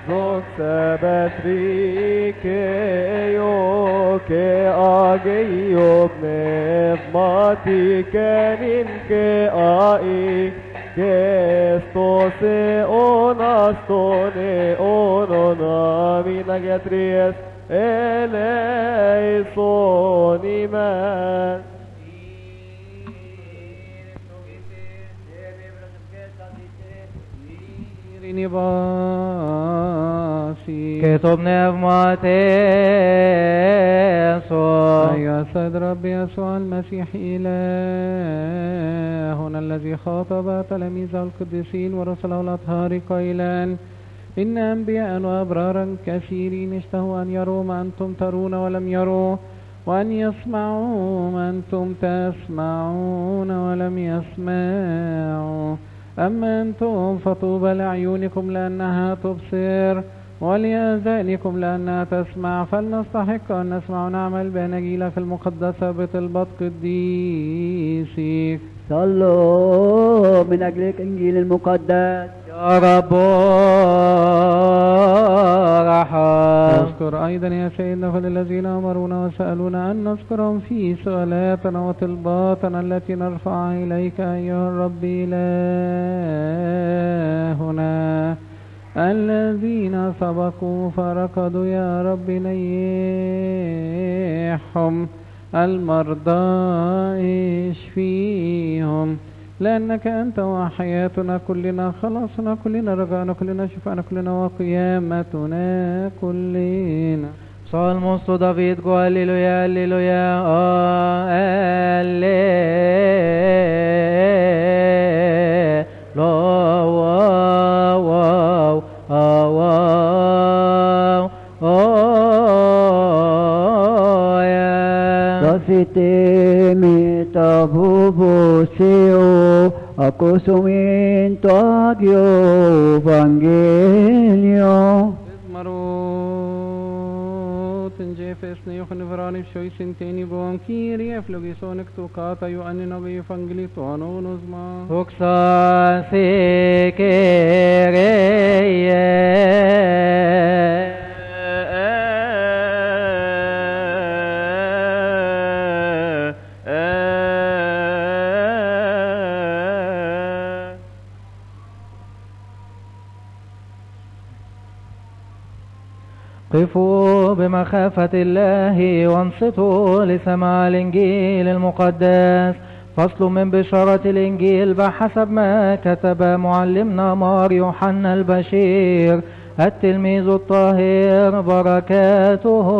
Doxabatrikeio ke ageio pneumati kenin ke ai ke stose onastone onon amina getries eleison imen كتب نعمته يا سيد رب يسوع المسيح إلهنا الذي خاطب تلاميذه القديسين ورسله الأطهار قائلا إن أنبياء وأبرارا كثيرين اشتهوا أن يروا ما أنتم ترون ولم يروا وأن يسمعوا ما أنتم تسمعون ولم يسمعوا أما أنتم فطوبى لعيونكم لأنها تبصر ولأذانكم لأنها تسمع فلنستحق أن نسمع ونعمل بأناجيل في المقدسة بطلبة قديسك صلوا من أجلك إنجيل المقدس يا رب رحم نذكر أيضا يا سيدنا كل الذين أمرونا وسألونا أن نذكرهم في سؤالاتنا وطلباتنا التي نرفعها إليك أيها الرب إلهنا الذين سبقوا فركضوا يا رب نيحهم المرضى اشفيهم لأنك أنت وحياتنا كلنا خلاصنا كلنا رجعنا كلنا شفاءنا كلنا وقيامتنا كلنا Salmos David go Alleluia Alleluia oh, Alleluia wow wow wow oh yeah Dosite mi tabubo seo ako suminto agyo evangelio مرot en jefes ne jochen verani shoy sinteni bon kiri eflogi sonek to kata yu anina be evangeli to anonos ma Tuxa sekereye قفوا بمخافة الله وانصتوا لسماع الإنجيل المقدس فصل من بشارة الإنجيل بحسب ما كتب معلمنا مار يوحنا البشير التلميذ الطاهر بركاته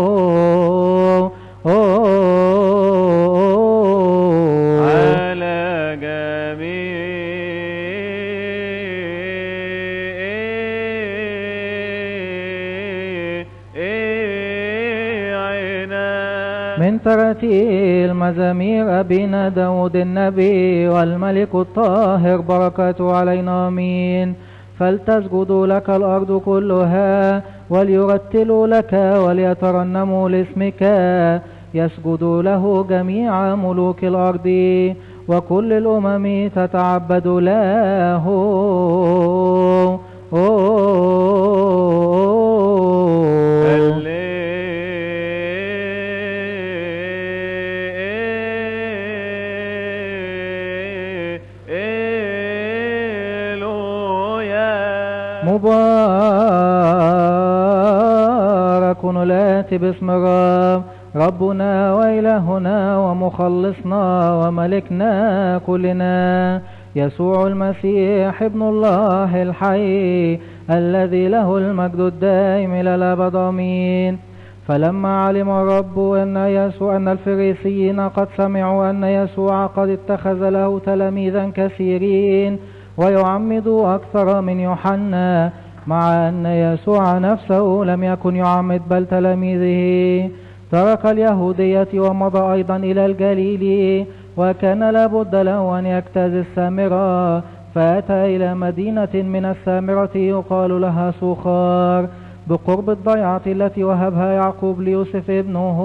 على جميع من ترتيل مزامير أبينا داود النبي والملك الطاهر بركاته علينا آمين فلتسجدوا لك الأرض كلها وليرتلوا لك وليترنموا لاسمك يسجد له جميع ملوك الأرض وكل الأمم تتعبد له مبارك الآتي باسم الرب ربنا وإلهنا ومخلصنا وملكنا كلنا يسوع المسيح ابن الله الحي الذي له المجد الدائم إلى الأبد آمين فلما علم الرب أن يسوع أن الفريسيين قد سمعوا أن يسوع قد اتخذ له تلاميذا كثيرين ويعمد أكثر من يوحنا مع أن يسوع نفسه لم يكن يعمد بل تلاميذه ترك اليهودية ومضى أيضا إلى الجليل وكان لابد له أن يجتاز السامرة فأتى إلى مدينة من السامرة يقال لها سوخار بقرب الضيعة التي وهبها يعقوب ليوسف ابنه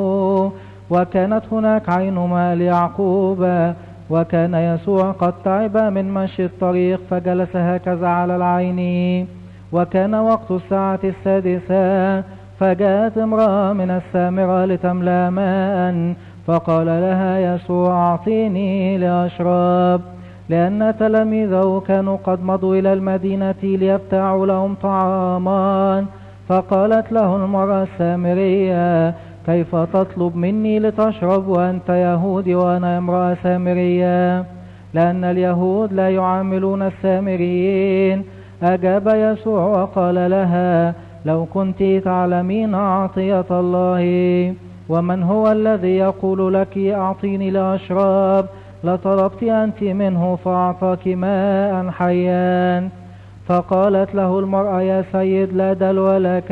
وكانت هناك عين ماء ليعقوب وكان يسوع قد تعب من مشي الطريق فجلس هكذا على العين وكان وقت الساعة السادسة فجاءت امرأة من السامرة لتملى ماء فقال لها يسوع أعطيني لأشرب لأن تلاميذه كانوا قد مضوا إلى المدينة ليبتاعوا لهم طعاما فقالت له المرأة السامرية كيف تطلب مني لتشرب وأنت يهودي وأنا امرأة سامرية لأن اليهود لا يعاملون السامريين أجاب يسوع وقال لها لو كنت تعلمين عطية الله ومن هو الذي يقول لك أعطيني لأشرب لطلبت أنت منه فأعطاك ماء حيا فقالت له المرأة يا سيد لا دلو لك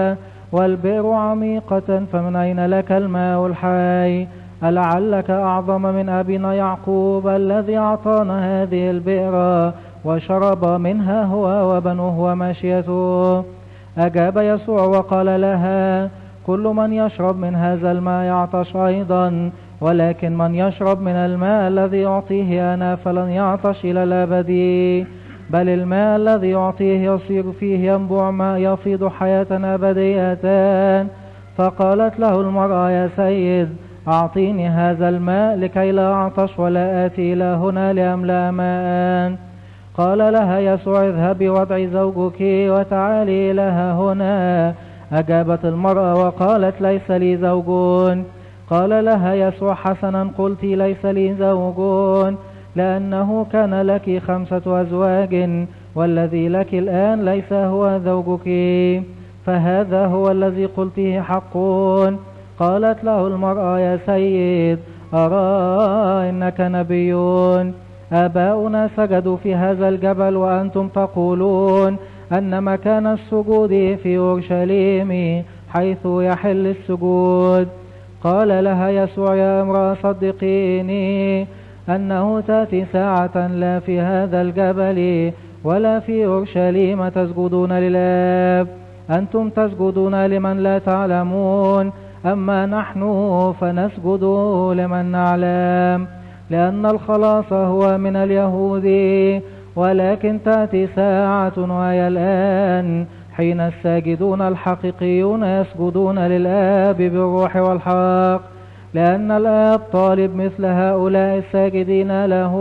والبئر عميقة فمن أين لك الماء الحي ألعلك أعظم من أبينا يعقوب الذي أعطانا هذه البئر وشرب منها هو وبنوه وماشيته أجاب يسوع وقال لها كل من يشرب من هذا الماء يعطش أيضا ولكن من يشرب من الماء الذي أعطيه أنا فلن يعطش إلى الأبد بل الماء الذي يعطيه يصير فيه ينبع ماء يفيض حياة أبدية فقالت له المرأة يا سيد أعطيني هذا الماء لكي لا أعطش ولا آتي إلى هنا لأملأ ماء قال لها يسوع اذهبي وادعي زوجك وتعالي لها هنا أجابت المرأة وقالت ليس لي زوج قال لها يسوع حسنا قلت ليس لي زوج لأنه كان لك خمسة أزواج والذي لك الآن ليس هو زوجك فهذا هو الذي قلته حق قالت له المرأة يا سيد أرى إنك نبي آباؤنا سجدوا في هذا الجبل وأنتم تقولون أن مكان السجود في أورشليم حيث يحل السجود قال لها يسوع يا امرأة صدقيني أنه تأتي ساعة لا في هذا الجبل ولا في أورشليم تسجدون للآب أنتم تسجدون لمن لا تعلمون أما نحن فنسجد لمن نعلم لأن الخلاص هو من اليهود ولكن تأتي ساعة وهي الآن حين الساجدون الحقيقيون يسجدون للآب بالروح والحق لأن الآب طالب مثل هؤلاء الساجدين له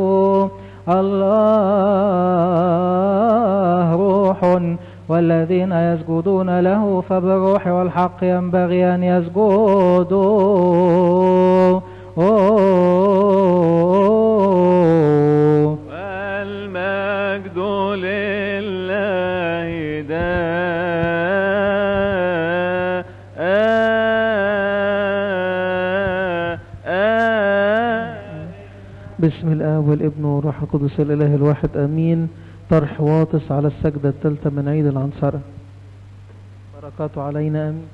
الله روح والذين يسجدون له فبالروح والحق ينبغي أن يسجدوا والمجد لله بسم الآب والابن والروح القدس الإله الواحد آمين طرح واطس على السجدة الثالثة من عيد العنصرة بركاته علينا آمين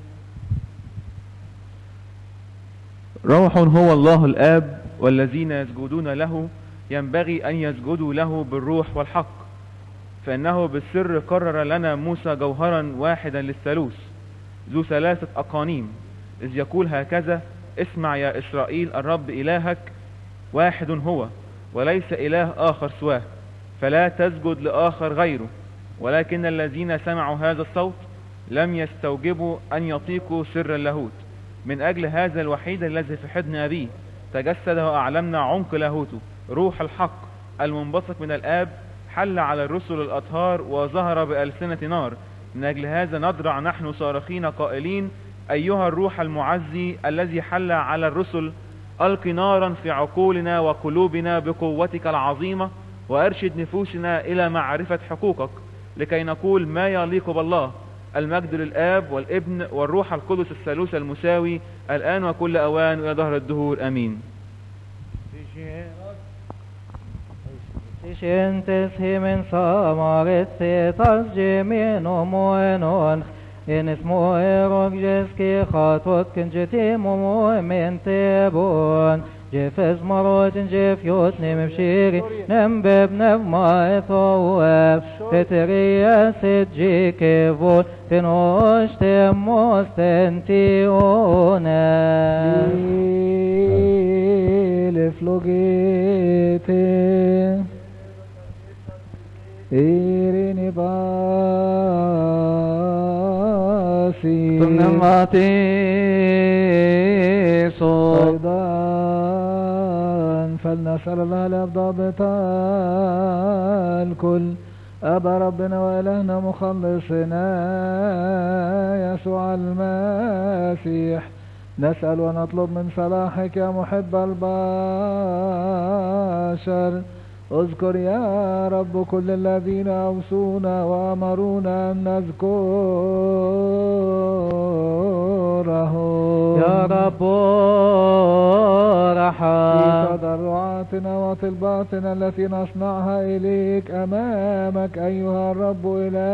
روح هو الله الآب والذين يسجدون له ينبغي أن يسجدوا له بالروح والحق فإنه بالسر قرر لنا موسى جوهرا واحدا للثالوث ذو ثلاثة أقانيم إذ يقول هكذا اسمع يا إسرائيل الرب إلهك واحد هو وليس إله آخر سواه فلا تسجد لآخر غيره ولكن الذين سمعوا هذا الصوت لم يستوجبوا أن يطيقوا سر اللاهوت من أجل هذا الوحيد الذي في حضن أبيه تجسد وأعلمنا عمق لاهوته روح الحق المنبثق من الآب حل على الرسل الأطهار وظهر بألسنة نار من أجل هذا نضرع نحن صارخين قائلين أيها الروح المعزي الذي حل على الرسل ألق نارا في عقولنا وقلوبنا بقوتك العظيمة وأرشد نفوسنا إلى معرفة حقوقك لكي نقول ما يليق بالله المجد للآب والابن والروح القدس الثالوث المساوي الآن وكل أوان وإلى دهر الدهور أمين Shintes himen samaret setas gemen omoenon Enes moerog jeski khatot kenjeti momente bon جفز مرات جف يوت نم بشيري نم بب نم ما ثواب تتريا سجي كيفون تنوش تموس تنتيونا لفلوجيتي إيريني باسي تنماتي صوت أيضا فلنسأل الله لأبضابط الكل أبا ربنا وإلهنا مخلصنا يسوع المسيح نسأل ونطلب من صلاحك يا محب البشر اذكر يا رب كل الذين أوصونا وأمرونا أن نذكرهم يا رب في رحم تضرعاتنا وطلباتنا التي نصنعها إليك أمامك أيها الرب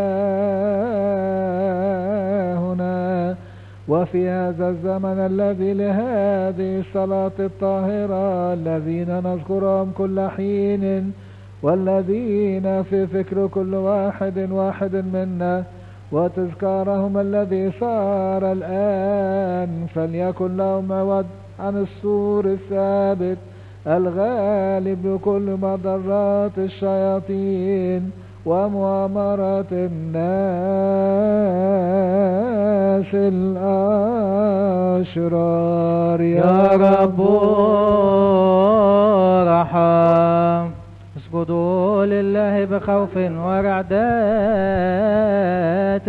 إلهنا وفي هذا الزمن الذي لهذه الصلاة الطاهرة الذين نذكرهم كل حين والذين في فكر كل واحد واحد منا وتذكارهم الذي صار الآن فليكن لهم عوض عن السور الثابت الغالب بكل مضرات الشياطين ومؤامرة الناس الأشرار يا رب رحم اسجدوا لله بخوف ورعدات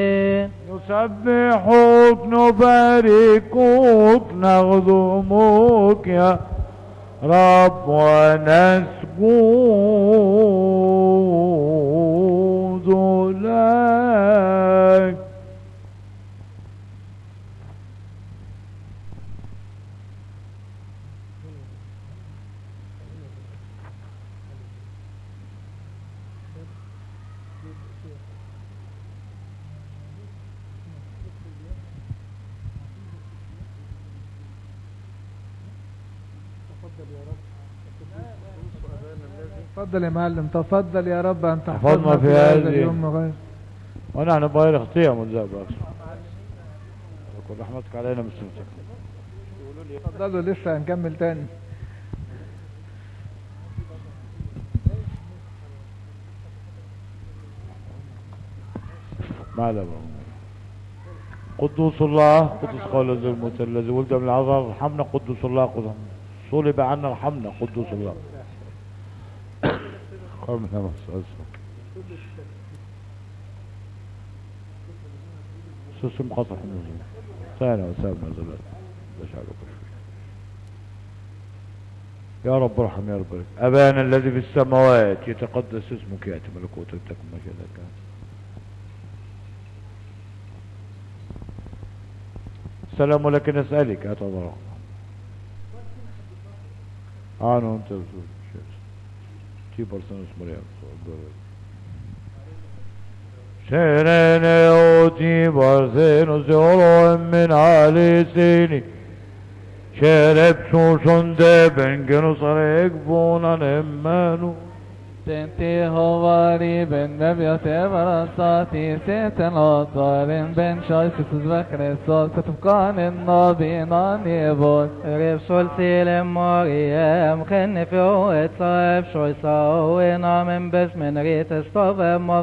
نسبحوك نباركوك نخدموك يا رب ونسجد لك تفضل يا معلم تفضل يا رب أن حفظنا تحفظنا في في هذا هذه اليوم غير ونحن بغير اختيار من ذا بأس وكل رحمتك علينا مستمسك تفضلوا لسه هنكمل تاني ما لا بقى. قدوس الله قدوس قول ذي الموت الذي ولد من العذراء ارحمنا قدوس الله قدوس صلب عنا ارحمنا قدوس الله قمنا بس سوسم قطع النزول ثاني وسام نزلت بشعرك يا رب ارحم يا رب أبانا الذي في السماوات يتقدس اسمك يأتي ملكوتك تكن مشيئتك السلام لك نسألك أتضرع أنا أنت تي برسنس مريم شيرين أوتي برسنس يولو من علي سيني شرب سوسن دبن جنو صريق بونا نمانو تنتي هواري بن نبيات برصاتي سيتن أطارين بن شايس تزبكر الصوت ستبقان النبي نانيبوت ريب سلسل مريم خن في وقت صاحب شوي ساوينا من بس من ريت استوف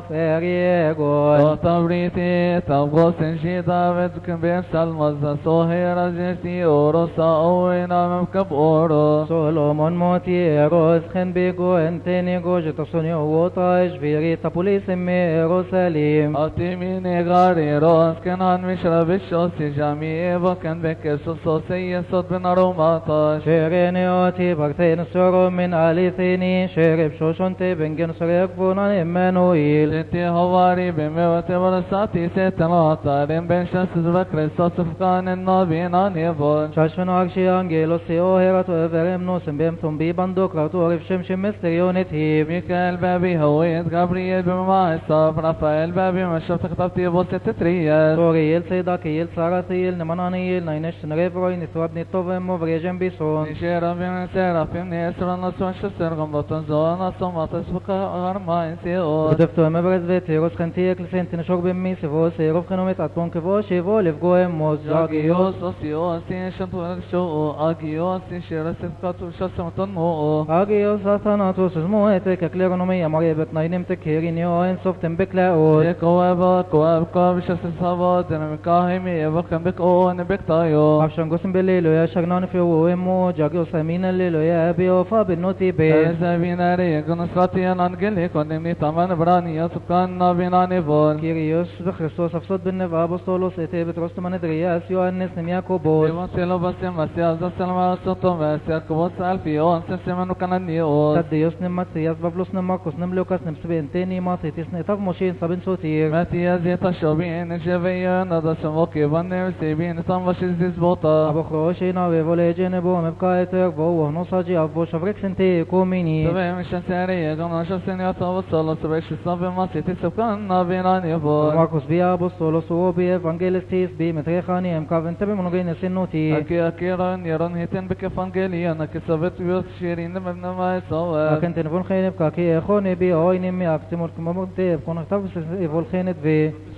مفريقون تبريتي تبغوس شي دافد كبير سلمز صهير جيتي أورو ساوينا من كبورو سولومون موتي روز خن بيقو انتني جوج تصني وطاش في ريت بوليس ميروساليم أتيميني غاري روز كان مشرب الشوسي جامي وكان بك سوسي صوت بن روماتاش شيريني اوتي بارتين سورو من عليثيني شيرب شوشونتي بنجن سريك فونان إيمانويل انتي هواري بموت ورساتي ستناطارين بين شمس وكريستوس فقان النبي نانيبون شاشفن أرشي أنجيلوس سيوهيرات وإفرم نوسم بيم ثم بي بندوك راتو رف شمشم مستريونت هيب ميكائيل بابي هويت غابرييل بمما الصف رافائيل بابي مشفت خطبتي بوسط تترياس سورييل سيداكييل ساراتييل نمانانييل ناينش نريفروي نتوابني طوفم وفريجن بيسون نشيرا بمن سيرافيم نيسر نسوان شسر غمضة زوانا صمت سبقا غرماين سيئوت ودفتو مبرز فيتيروس خنتيك لسنت نشوك بمي سيفو سيروف خنومت أتبون كفو شيفو لفقو اموز Agios, osios, shantuar show, agios, shira sifkatu shasamtanu. Agios athanatus اسموهتك كليرونومية مريبت ناينم تكيرين يو ان سوفتن بكلاوس يكوابا كواب كواب شاس الصابات انا مكاهمي يبقى بك او انا بك تايو عشان قسم بالليل يا شغنان في ويمو جاكيو سامين الليل يا ابي وفا بالنوتي بي سابينا ريك نصراتي انا انجلي كونمني تمن براني يسكن نبينا نيفون كيريوس بخريستوس افسد بالنفا بستولوس اتي بترست من ادرياس يوانس نمياكوبوس Evangelo basim vasia zaselma sotom vasia kubot salfion sesemanu kananios. تديوس نماتياس بابلوس نماركوس نملوكاس نمسبنتيني ماتيتيس نتاف موشين سابن سوتير ماتيا زيتا شوبين جevيا ندا سموكي بنر سيبين تام واشيز ديس بوتا. ابو خروشينا ويفوليجين بو مبكايتر بو وهنوصاجي ابو شفريك سنتي كوميني تبعي مشان ساري قلنا شو سنيا توصل سبعش الصبي ماتيتي سبكان نبينا نيفون. ماركوس بيا بوستولوس وبي evangelistiis bi metrechani em kaven tebe monogene sinuti أكي أكيرا يرون هيتن بك فانجيليا نكسبت بيوت شيرين من ما يسوى لكن تنفون خينب كاكي اخوني بي اويني مي اكتمور كمامونتي بكون اختبس يفول خينت في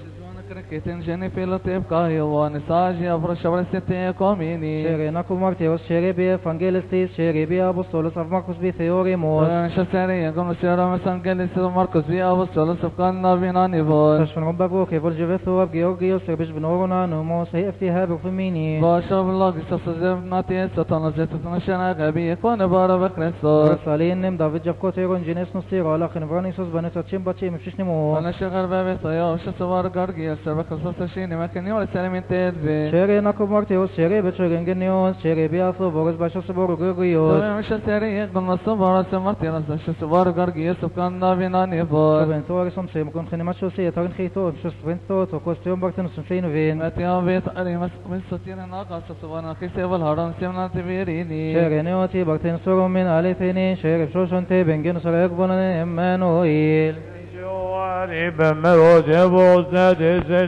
Kriketin ženi Filip Kajo, Nisaži, Avrašavra Sete Komini. Šerenaku Martijos, Šerebi Evangelistis, Šerebi Apostolos av Markus bi Theorimos. Šaseri, Gom Sera Evangelis Markus bi Apostolos av Kanna Vinanivor. تشفن رب أبوك يفول جبثو أب جيورجيوس ربش بنورنا نوموس هي افتيها بفميني باشا بالله قصص زفناتي ستانا زيتنا شنا غبي كون بارا بكريستوس ورسالين نم دافيد جفكو تيرون جينيس نصير على خنفراني سوس بنتا تشيم باتشي مفشش نمو أنا شغل بابي طيب شو سوار قرقي السبك الصوت شيني ما كان يولي سلمين تدبي شيري ناكو مارتيوس شيري بتشوغن جنيوس شيري بياسو بورس باشا سبورو جيورجيوس طيب مش سري قلنا سوار سمرتي رزا شو سوار قرقي سبكان نابيناني بور طبعا تو رسم سيم كون خنمات شو سي تارن خيتو شو سفنتو تو كوستيوم بارتن سنفين وين أتيا بيت أري مس من ستين ناقا شو سوار كيسي والهرم سيمنا تبيريني شيري نيوتي بارتن سورو من أليثيني شيري بشوشن تي بنجن سر يقبلن إمانويل جواري بمروز يبوز نادزت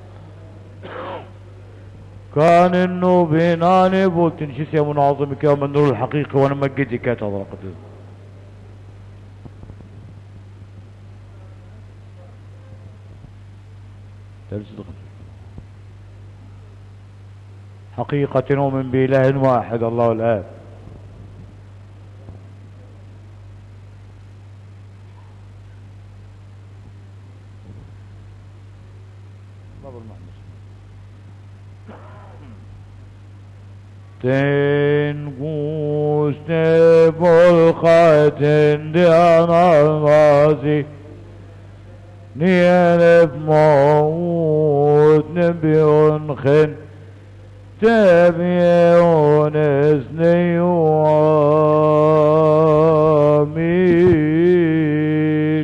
كان انه بيناني بولتن شو يا مناظمك يوم النور الحقيقي وانا مجدي كات اضرقت حقيقة نؤمن بإله واحد الله الآب Den guste volkaten de anamazi Niyelef maut nebiyun khin تبيعون اثني آمين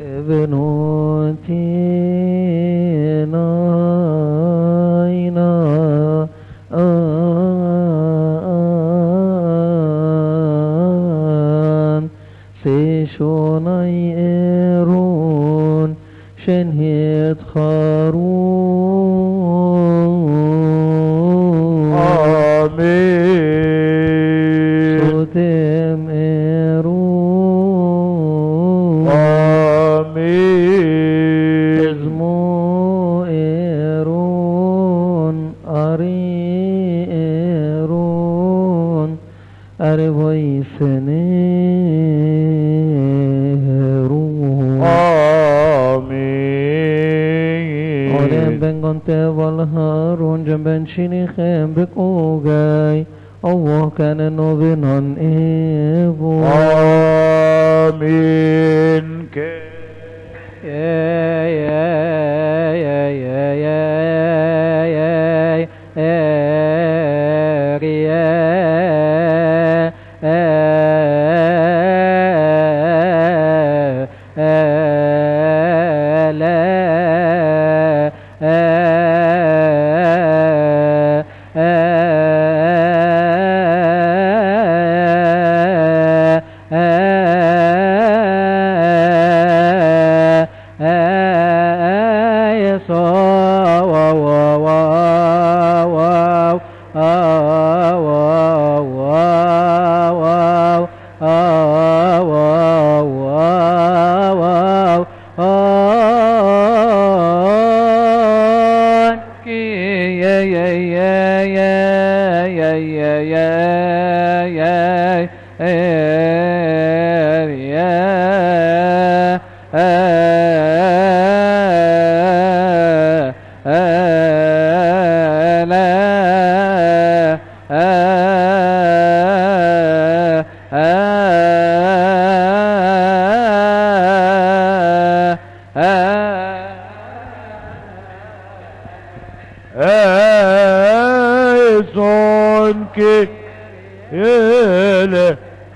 ابنوتينا آن سيشوني إيرون شنهيت خارون آمين صوتم إيرون آمين اسمو إيرون أري إيرون أربعي سنيرون آمين أولم بنغن تبال هارون جنبن شيني خيم بك أوغاي الله كان نوبنان إيبو آمين son que ele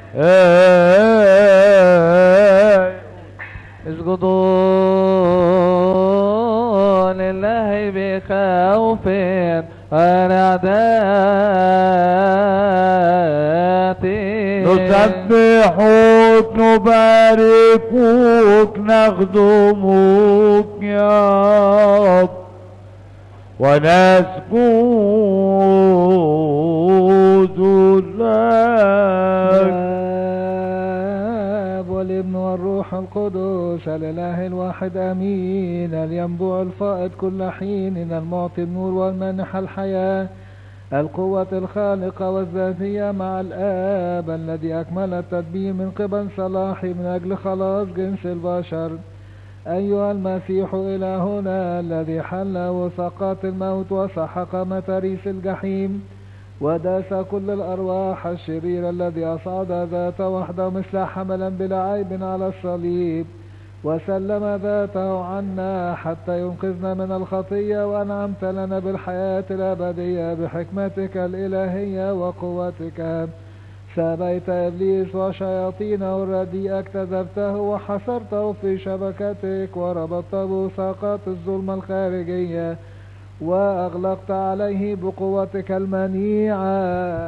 اسجدوا لله بخوف ورعداتي نسبحوك نباركوك نخدموك يا رب ونسجد لك الاب والابن والابن والروح القدس الإله الواحد آمين الينبوع الفائض كل حين المعطي النور والمانح الحياة القوة الخالقة والذاتية مع الآب الذي أكمل التدبير من قبل صلاحي من أجل خلاص جنس البشر أيها المسيح إلهنا الذي حل وثقات الموت وسحق متاريس الجحيم وداس كل الأرواح الشريرة الذي أصعد ذاته وحده مثل حملا بلا عيب على الصليب وسلم ذاته عنا حتى ينقذنا من الخطية وأنعمت لنا بالحياة الأبدية بحكمتك الإلهية وقوتك سابيت إبليس وشياطينه الرديئة اكتذبته وحصرته في شبكتك وربطته بوثاقات الظلمة الخارجية وأغلقت عليه بقوتك المنيعة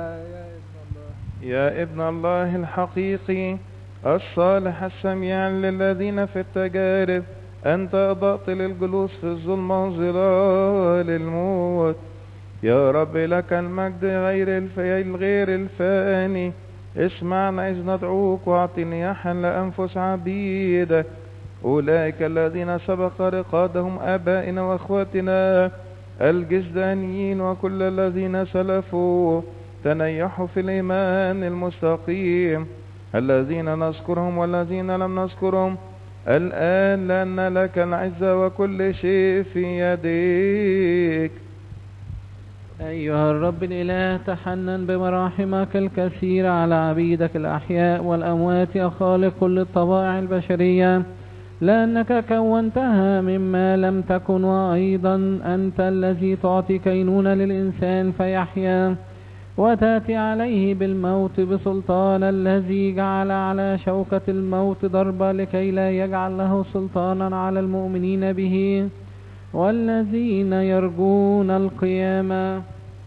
يا ابن الله الحقيقي الصالح السميع للذين في التجارب أنت أضأت للجلوس في الظلمة وظلال الموت يا رب لك المجد غير الفي الغير الفاني اسمعنا إذ ندعوك واعطي نياحا لأنفس عبيدك أولئك الذين سبق رقادهم آبائنا وأخواتنا الجزدانيين وكل الذين سلفوا تنيحوا في الإيمان المستقيم الذين نذكرهم والذين لم نذكرهم الآن لأن لك العزة وكل شيء في يديك أيها الرب الإله تحنن بمراحمك الكثيرة على عبيدك الأحياء والأموات يا خالق كل الطبائع البشرية لأنك كونتها مما لم تكن وأيضا أنت الذي تعطي كينونة للإنسان فيحيا وتأتي عليه بالموت بسلطان الذي جعل على شوكة الموت ضربة لكي لا يجعل له سلطانا على المؤمنين به والذين يرجون القيامة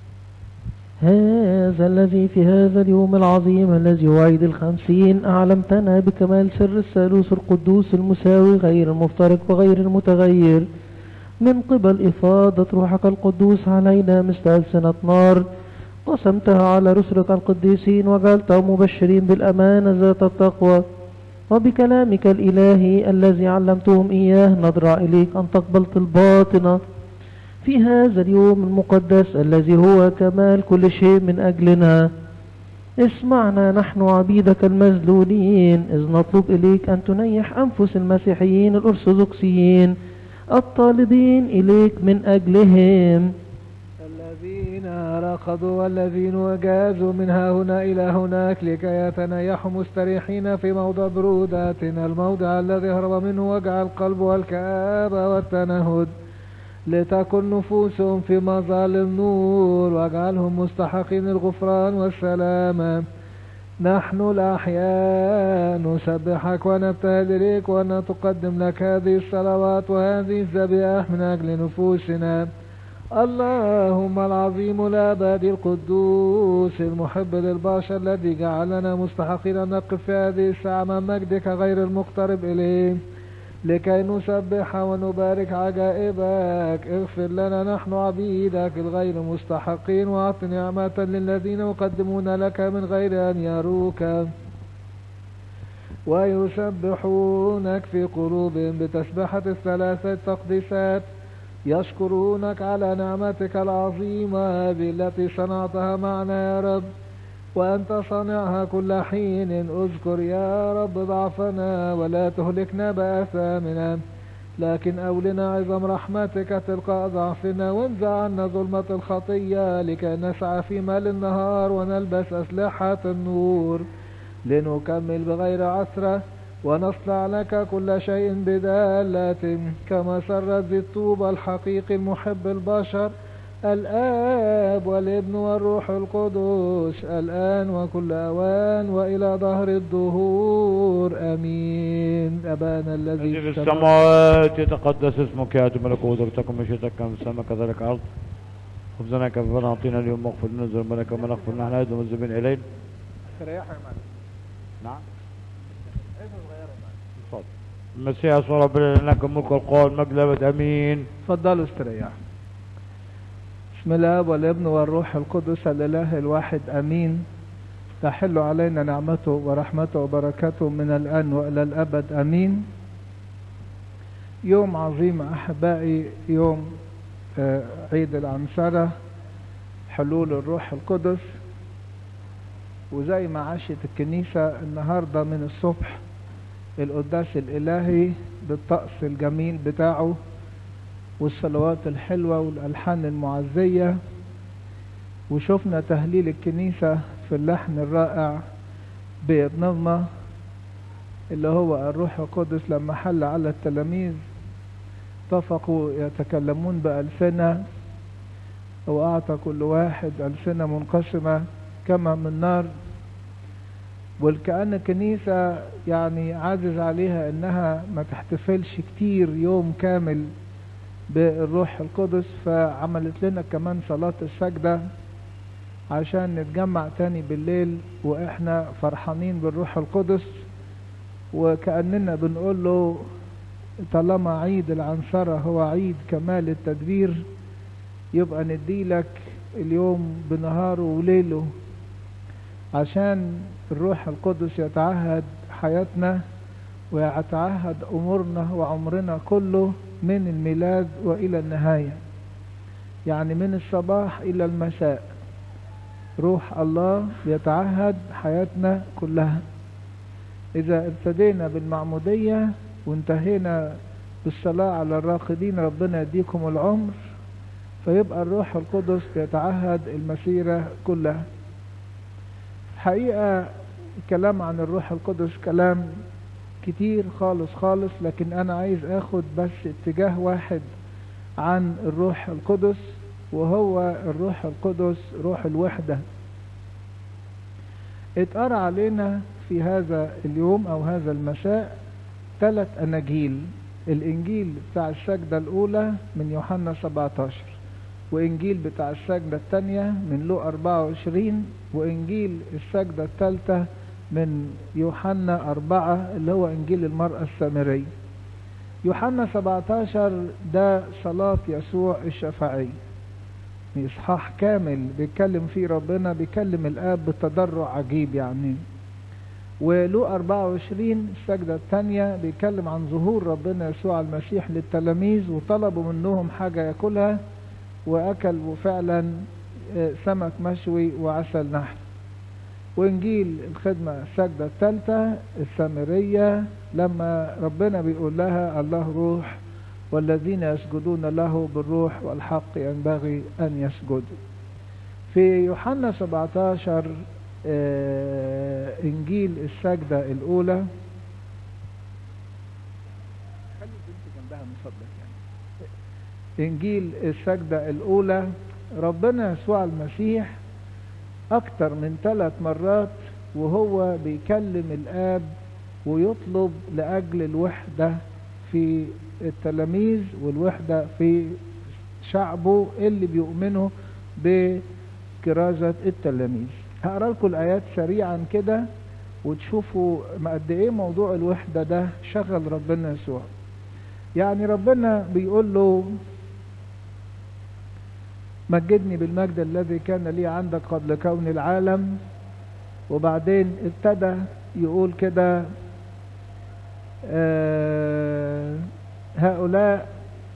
هذا الذي في هذا اليوم العظيم الذي هو عيد الخمسين أعلمتنا بكمال سر الثالوث القدوس المساوي غير المفترق وغير المتغير من قبل إفاضة روحك القدوس علينا مثل ألسنة نار قسمتها على رسلك القديسين وجعلتهم مبشرين بالأمانة ذات التقوى وبكلامك الإلهي الذي علمتهم إياه نضرع إليك أن تقبل طلباتنا في هذا اليوم المقدس الذي هو كمال كل شيء من أجلنا اسمعنا نحن عبيدك المذلولين إذ نطلب إليك أن تنيح أنفس المسيحيين الأرثوذكسيين الطالبين إليك من أجلهم الذين رقدوا والذين وجازوا من ها هنا إلى هناك لكي يتنيحوا مستريحين في موضع بروداتنا الموضع الذي هرب منه وجع القلب والكآبة والتنهد لتكن نفوسهم في مظالم نور واجعلهم مستحقين الغفران والسلامة نحن الأحياء نسبحك ونبتهل إليك وأن تقدم لك هذه الصلوات وهذه الذبائح من أجل نفوسنا اللهم العظيم الأبدي القدوس المحب للبشر الذي جعلنا مستحقين أن نقف في هذه الساعة من مجدك غير المقترب إليه لكي نسبح ونبارك عجائبك اغفر لنا نحن عبيدك الغير مستحقين واعط نعمة للذين يقدمون لك من غير أن يروك ويسبحونك في قلوبهم بتسبحة الثلاثة تقديسات يشكرونك على نعمتك العظيمة بالتي صنعتها معنا يا رب وأنت صانعها كل حين اذكر يا رب ضعفنا ولا تهلكنا بآثامنا لكن أولنا عظم رحمتك تلقى ضعفنا وانزع عنا ظلمة الخطية لكي نسعى في مال النهار ونلبس أسلحة النور لنكمل بغير عثرة ونصنع لك كل شيء بدالة كما سر ذي الطوبى الحقيقي المحب البشر الآب والابن والروح القدس الآن وكل أوان وإلى ظهر الدهور آمين أبانا الذي في السماوات يتقدس اسمك يأتي ملكوتك تكن مشيتك كما في السماء كذلك الأرض خبزنا كفرنا أعطينا اليوم واغفر لنا ذنوبنا كما نغفر نحن أيضا المذنبين إلينا نعم اتفضل المسيح يسوع ربنا لك الملك والقوة والمجد أبد أمين تفضلوا استريحوا بسم الله والابن والروح القدس الإله الواحد أمين تحل علينا نعمته ورحمته وبركاته من الآن وإلى الأبد أمين يوم عظيم أحبائي يوم آه، عيد العنصرة حلول الروح القدس وزي ما عاشت الكنيسة النهاردة من الصبح القداس الإلهي بالطقس الجميل بتاعه والصلوات الحلوة والألحان المعزية وشفنا تهليل الكنيسة في اللحن الرائع بنظمة اللي هو الروح القدس لما حل على التلاميذ اتفقوا يتكلمون بألسنة وأعطى كل واحد ألسنة منقسمة كما من نار والكأن الكنيسة يعني عاجز عليها انها ما تحتفلش كتير يوم كامل بالروح القدس فعملت لنا كمان صلاة السجدة عشان نتجمع تاني بالليل واحنا فرحانين بالروح القدس وكأننا بنقول له طالما عيد العنصرة هو عيد كمال التدبير يبقى نديلك اليوم بنهاره وليله عشان الروح القدس يتعهد حياتنا ويتعهد أمورنا وعمرنا كله من الميلاد وإلى النهاية يعني من الصباح إلى المساء روح الله يتعهد حياتنا كلها إذا ابتدينا بالمعمودية وانتهينا بالصلاة على الراقدين ربنا يديكم العمر فيبقى الروح القدس يتعهد المسيرة كلها حقيقة الكلام عن الروح القدس كلام كتير خالص خالص لكن أنا عايز أخد بس اتجاه واحد عن الروح القدس وهو الروح القدس روح الوحدة اتقرأ علينا في هذا اليوم أو هذا المساء ثلاث أناجيل الإنجيل بتاع السجدة الأولى من يوحنا 17 وإنجيل بتاع السجدة الثانية من لو 24 وإنجيل السجدة الثالثة من يوحنا أربعة اللي هو إنجيل المرأة السامرية يوحنا 17 ده صلاة يسوع الشفاعي إصحاح كامل بيتكلم فيه ربنا بيكلم الآب بتضرع عجيب يعني ولو 24 السجدة الثانية بيتكلم عن ظهور ربنا يسوع المسيح للتلاميذ وطلبوا منهم حاجة ياكلها وأكل فعلا سمك مشوي وعسل نحل وإنجيل الخدمة السجدة الثالثة السامرية لما ربنا بيقول لها الله روح والذين يسجدون له بالروح والحق ينبغي أن يسجدوا في يوحنا 17 آه إنجيل السجدة الأولى خلي البنت جنبها من فضلك يعني إنجيل السجدة الأولى ربنا يسوع المسيح أكتر من ثلاث مرات وهو بيكلم الآب ويطلب لأجل الوحدة في التلاميذ والوحدة في شعبه اللي بيؤمنوا بكرازة التلاميذ هقرا لكم الآيات سريعا كده وتشوفوا قد ايه موضوع الوحدة ده شغل ربنا يسوع يعني ربنا بيقول له مجدني بالمجد الذي كان لي عندك قبل كون العالم وبعدين ابتدى يقول كده آه هؤلاء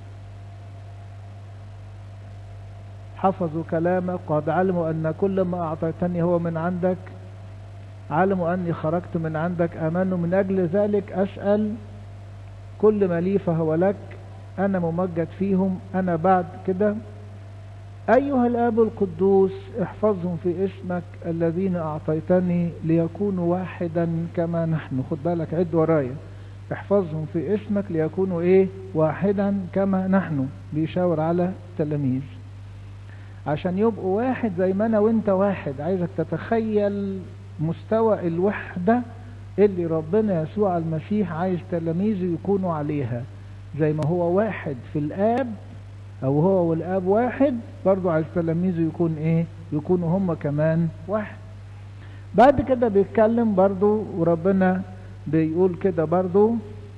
حفظوا كلامك قد علموا أن كل ما أعطيتني هو من عندك علموا أني خرجت من عندك آمنوا من أجل ذلك أسأل كل ما لي فهو لك أنا ممجد فيهم أنا بعد كده أيها الآب القدوس احفظهم في اسمك الذين أعطيتني ليكونوا واحدا كما نحن خد بالك عد ورايا احفظهم في اسمك ليكونوا ايه واحدا كما نحن بيشاور على التلاميذ عشان يبقوا واحد زي ما انا وانت واحد عايزك تتخيل مستوى الوحدة اللي ربنا يسوع المسيح عايز تلاميذه يكونوا عليها زي ما هو واحد في الآب أو هو والآب واحد برضو عايز تلاميذه يكون إيه يكونوا هم كمان واحد بعد كده بيتكلم برضو وربنا بيقول كده برضو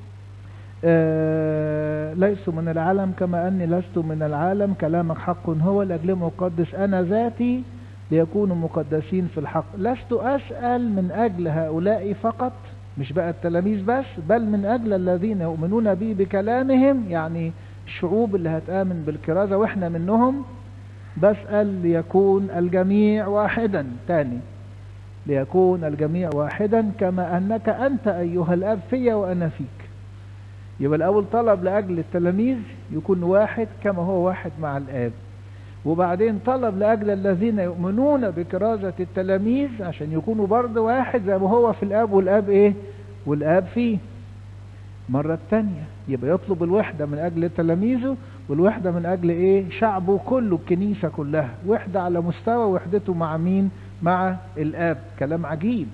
آه ليسوا من العالم كما أني لست من العالم كلامك حق هو لأجل مقدس أنا ذاتي ليكونوا مقدسين في الحق لست أسأل من أجل هؤلاء فقط مش بقى التلاميذ بس بل من أجل الذين يؤمنون بي بكلامهم يعني الشعوب اللي هتآمن بالكرازة وإحنا منهم بسأل ليكون الجميع واحدا تاني ليكون الجميع واحدا كما أنك أنت أيها الأب في وأنا فيك يبقى الأول طلب لأجل التلاميذ يكون واحد كما هو واحد مع الآب وبعدين طلب لأجل الذين يؤمنون بكرازة التلاميذ عشان يكونوا برضه واحد زي ما هو في الآب والآب إيه والآب فيه مرة الثانية يبقى يطلب الوحدة من أجل تلاميذه والوحدة من أجل إيه شعبه كله الكنيسة كلها وحدة على مستوى وحدته مع مين مع الآب كلام عجيب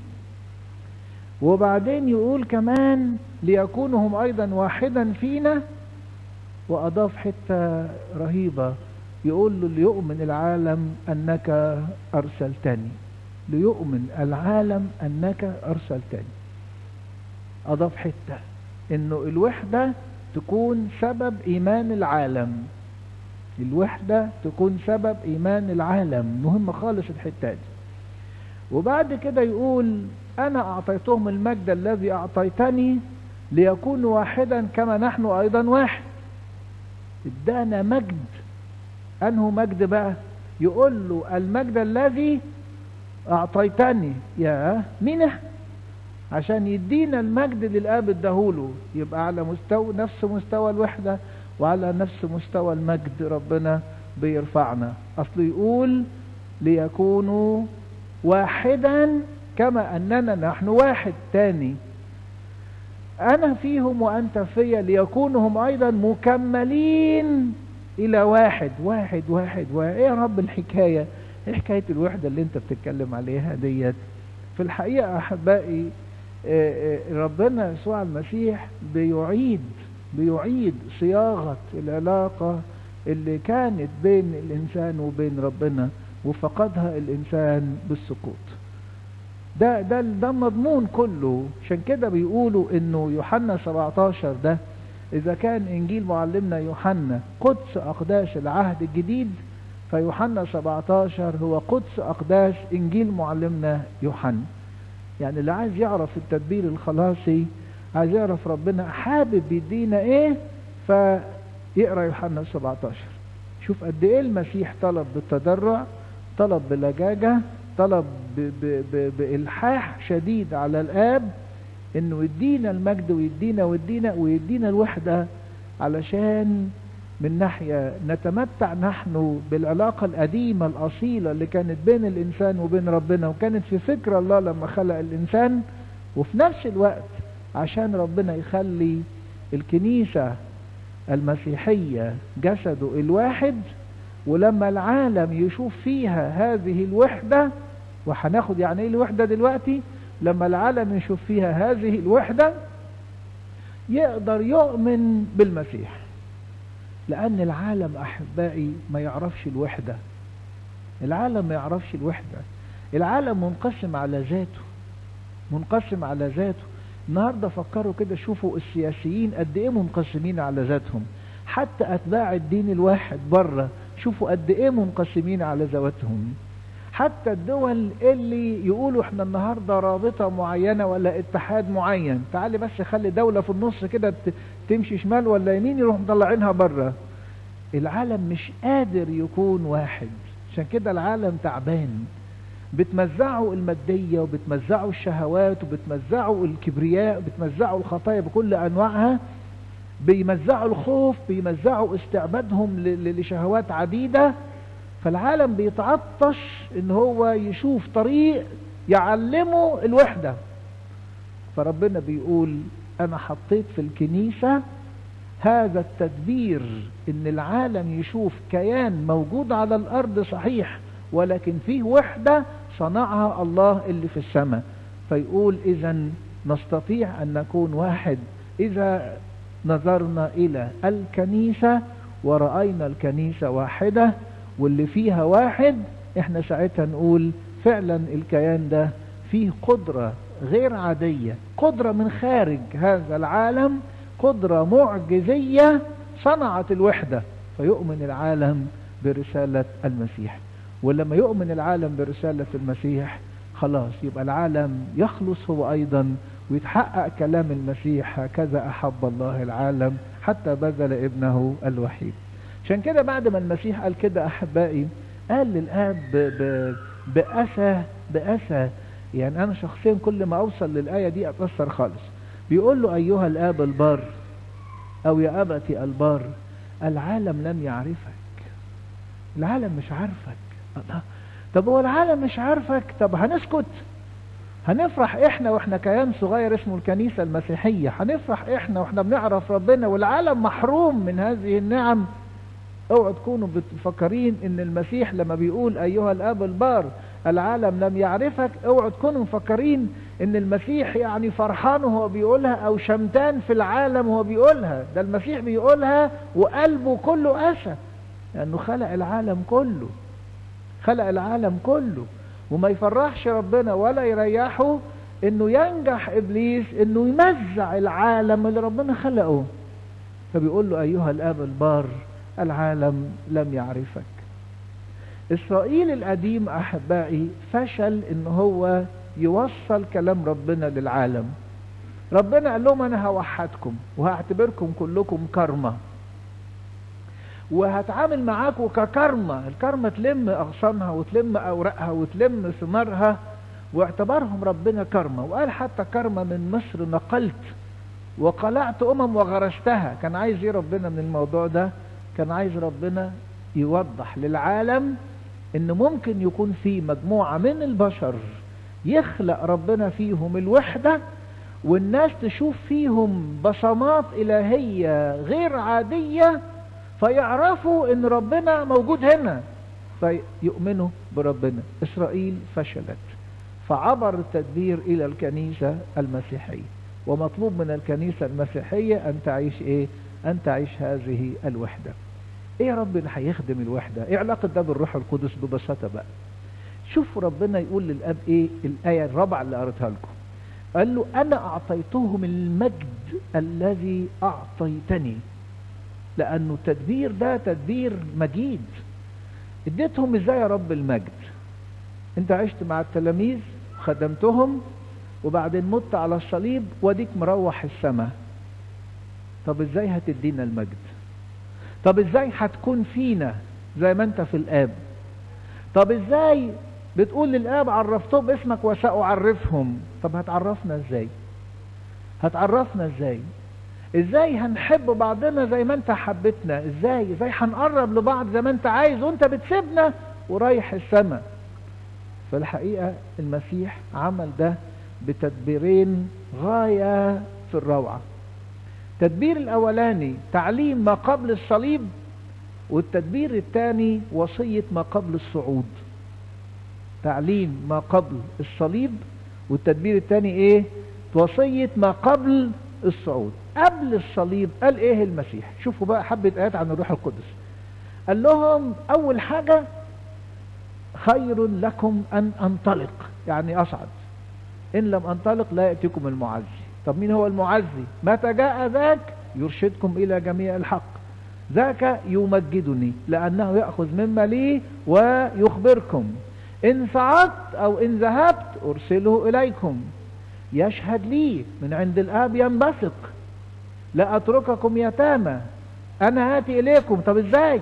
وبعدين يقول كمان ليكونوا هم أيضا واحدا فينا وأضاف حتة رهيبة يقول له ليؤمن العالم أنك أرسلتني ليؤمن العالم أنك أرسلتني أضاف حتة إنه الوحدة تكون سبب إيمان العالم الوحدة تكون سبب إيمان العالم مهم خالص الحتة دي وبعد كده يقول أنا أعطيتهم المجد الذي أعطيتني ليكونوا واحدا كما نحن أيضا واحد ادانا مجد أنه مجد بقى يقول له المجد الذي أعطيتني يا مين احنا عشان يدينا المجد للآب اداهوله يبقى على مستوى نفس مستوى الوحدة وعلى نفس مستوى المجد ربنا بيرفعنا أصل يقول ليكونوا واحدا كما أننا نحن واحد تاني أنا فيهم وأنت فيا ليكونوا هم أيضا مكملين إلى واحد واحد واحد واحد إيه يا رب الحكاية إيه حكاية الوحدة اللي أنت بتتكلم عليها ديت في الحقيقة أحبائي ربنا يسوع المسيح بيعيد بيعيد صياغة العلاقة اللي كانت بين الإنسان وبين ربنا وفقدها الإنسان بالسقوط ده ده ده مضمون كله عشان كده بيقولوا انه يوحنا 17 ده اذا كان انجيل معلمنا يوحنا قدس اقداس العهد الجديد فيوحنا 17 هو قدس اقداس انجيل معلمنا يوحنا يعني اللي عايز يعرف التدبير الخلاصي عايز يعرف ربنا حابب يدينا ايه فيقرا يوحنا 17 شوف قد ايه المسيح طلب بالتضرع طلب بلجاجه طلب ب ب ب بإلحاح شديد على الآب إنه يدينا المجد ويدينا ويدينا ويدينا الوحدة علشان من ناحية نتمتع نحن بالعلاقة القديمة الأصيلة اللي كانت بين الإنسان وبين ربنا وكانت في فكر الله لما خلق الإنسان وفي نفس الوقت عشان ربنا يخلي الكنيسة المسيحية جسده الواحد ولما العالم يشوف فيها هذه الوحدة وهناخد يعني ايه الوحدة دلوقتي لما العالم يشوف فيها هذه الوحدة يقدر يؤمن بالمسيح لأن العالم أحبائي ما يعرفش الوحدة العالم ما يعرفش الوحدة العالم منقسم على ذاته منقسم على ذاته النهاردة فكروا كده شوفوا السياسيين قد ايه منقسمين على ذاتهم حتى أتباع الدين الواحد بره شوفوا قد ايه منقسمين على ذواتهم حتى الدول اللي يقولوا احنا النهارده رابطه معينه ولا اتحاد معين تعالي بس خلي دوله في النص كده تمشي شمال ولا يمين يروح مطلعينها بره العالم مش قادر يكون واحد عشان كده العالم تعبان بتمزعوا المادية وبتمزعوا الشهوات وبتمزعوا الكبرياء وبتمزعوا الخطايا بكل أنواعها بيمزعوا الخوف بيمزعوا استعبادهم لشهوات عديدة فالعالم بيتعطش ان هو يشوف طريق يعلمه الوحدة فربنا بيقول انا حطيت في الكنيسة هذا التدبير ان العالم يشوف كيان موجود على الارض صحيح ولكن فيه وحدة صنعها الله اللي في السماء فيقول اذا نستطيع ان نكون واحد اذا نظرنا الى الكنيسة ورأينا الكنيسة واحدة واللي فيها واحد احنا ساعتها نقول فعلا الكيان ده فيه قدرة غير عادية قدرة من خارج هذا العالم قدرة معجزية صنعت الوحدة فيؤمن العالم برسالة المسيح ولما يؤمن العالم برسالة المسيح خلاص يبقى العالم يخلص هو أيضا ويتحقق كلام المسيح هكذا أحب الله العالم حتى بذل ابنه الوحيد عشان كده بعد ما المسيح قال كده أحبائي قال للآب ب- ب- بأسى بأسى يعني أنا شخصيا كل ما أوصل للآية دي أتأثر خالص بيقول له أيها الآب البار أو يا أبتي البار العالم لم يعرفك العالم مش عارفك الله. طب هو العالم مش عارفك طب هنسكت هنفرح احنا واحنا كيان صغير اسمه الكنيسة المسيحية هنفرح احنا واحنا بنعرف ربنا والعالم محروم من هذه النعم اوعوا تكونوا مفكرين ان المسيح لما بيقول ايها الاب البار العالم لم يعرفك اوعوا تكونوا مفكرين ان المسيح يعني فرحان وهو بيقولها او شمتان في العالم وهو بيقولها ده المسيح بيقولها وقلبه كله اسى لانه خلق العالم كله خلق العالم كله وما يفرحش ربنا ولا يريحه انه ينجح ابليس انه يمزع العالم اللي ربنا خلقه فبيقول له ايها الاب البار العالم لم يعرفك اسرائيل القديم احبائي فشل ان هو يوصل كلام ربنا للعالم ربنا قال لهم انا هوحدكم وهعتبركم كلكم كرمه وهتعامل معاكم ككرمة الكرمة تلم أغصانها وتلم أوراقها وتلم ثمارها واعتبرهم ربنا كرمة وقال حتى كرمة من مصر نقلت وقلعت أمم وغرستها كان عايز ايه ربنا من الموضوع ده كان عايز ربنا يوضح للعالم ان ممكن يكون في مجموعة من البشر يخلق ربنا فيهم الوحدة والناس تشوف فيهم بصمات إلهية غير عادية فيعرفوا ان ربنا موجود هنا فيؤمنوا بربنا اسرائيل فشلت فعبر التدبير الى الكنيسة المسيحية ومطلوب من الكنيسة المسيحية ان تعيش ايه ان تعيش هذه الوحدة ايه يا رب اللي هيخدم الوحدة ايه علاقة ده بالروح القدس ببساطة بقى شوفوا ربنا يقول للاب ايه الاية الرابعة اللي قريتها لكم قال له انا اعطيتهم المجد الذي اعطيتني لانه التدبير ده تدبير مجيد اديتهم ازاي يا رب المجد انت عشت مع التلاميذ خدمتهم وبعدين مت على الصليب واديك مروح السماء طب ازاي هتدينا المجد طب ازاي هتكون فينا زي ما انت في الاب طب ازاي بتقول للاب عرفتهم باسمك وسأعرفهم طب هتعرفنا ازاي هتعرفنا ازاي ازاي هنحب بعضنا زي ما انت حبتنا ازاي ازاي هنقرب لبعض زي ما انت عايز وانت بتسيبنا ورايح السماء فالحقيقة المسيح عمل ده بتدبيرين غاية في الروعة التدبير الاولاني تعليم ما قبل الصليب والتدبير الثاني وصية ما قبل الصعود تعليم ما قبل الصليب والتدبير الثاني ايه وصية ما قبل الصعود قبل الصليب قال ايه المسيح شوفوا بقى حبة ايات عن الروح القدس قال لهم اول حاجة خير لكم ان انطلق يعني اصعد ان لم انطلق لا يأتيكم المعزي طب مين هو المعزي متى جاء ذاك يرشدكم الى جميع الحق ذاك يمجدني لانه يأخذ مما لي ويخبركم ان صعدت او ان ذهبت ارسله اليكم يشهد لي من عند الاب ينبثق لا اترككم يتامى انا اتي اليكم طب ازاي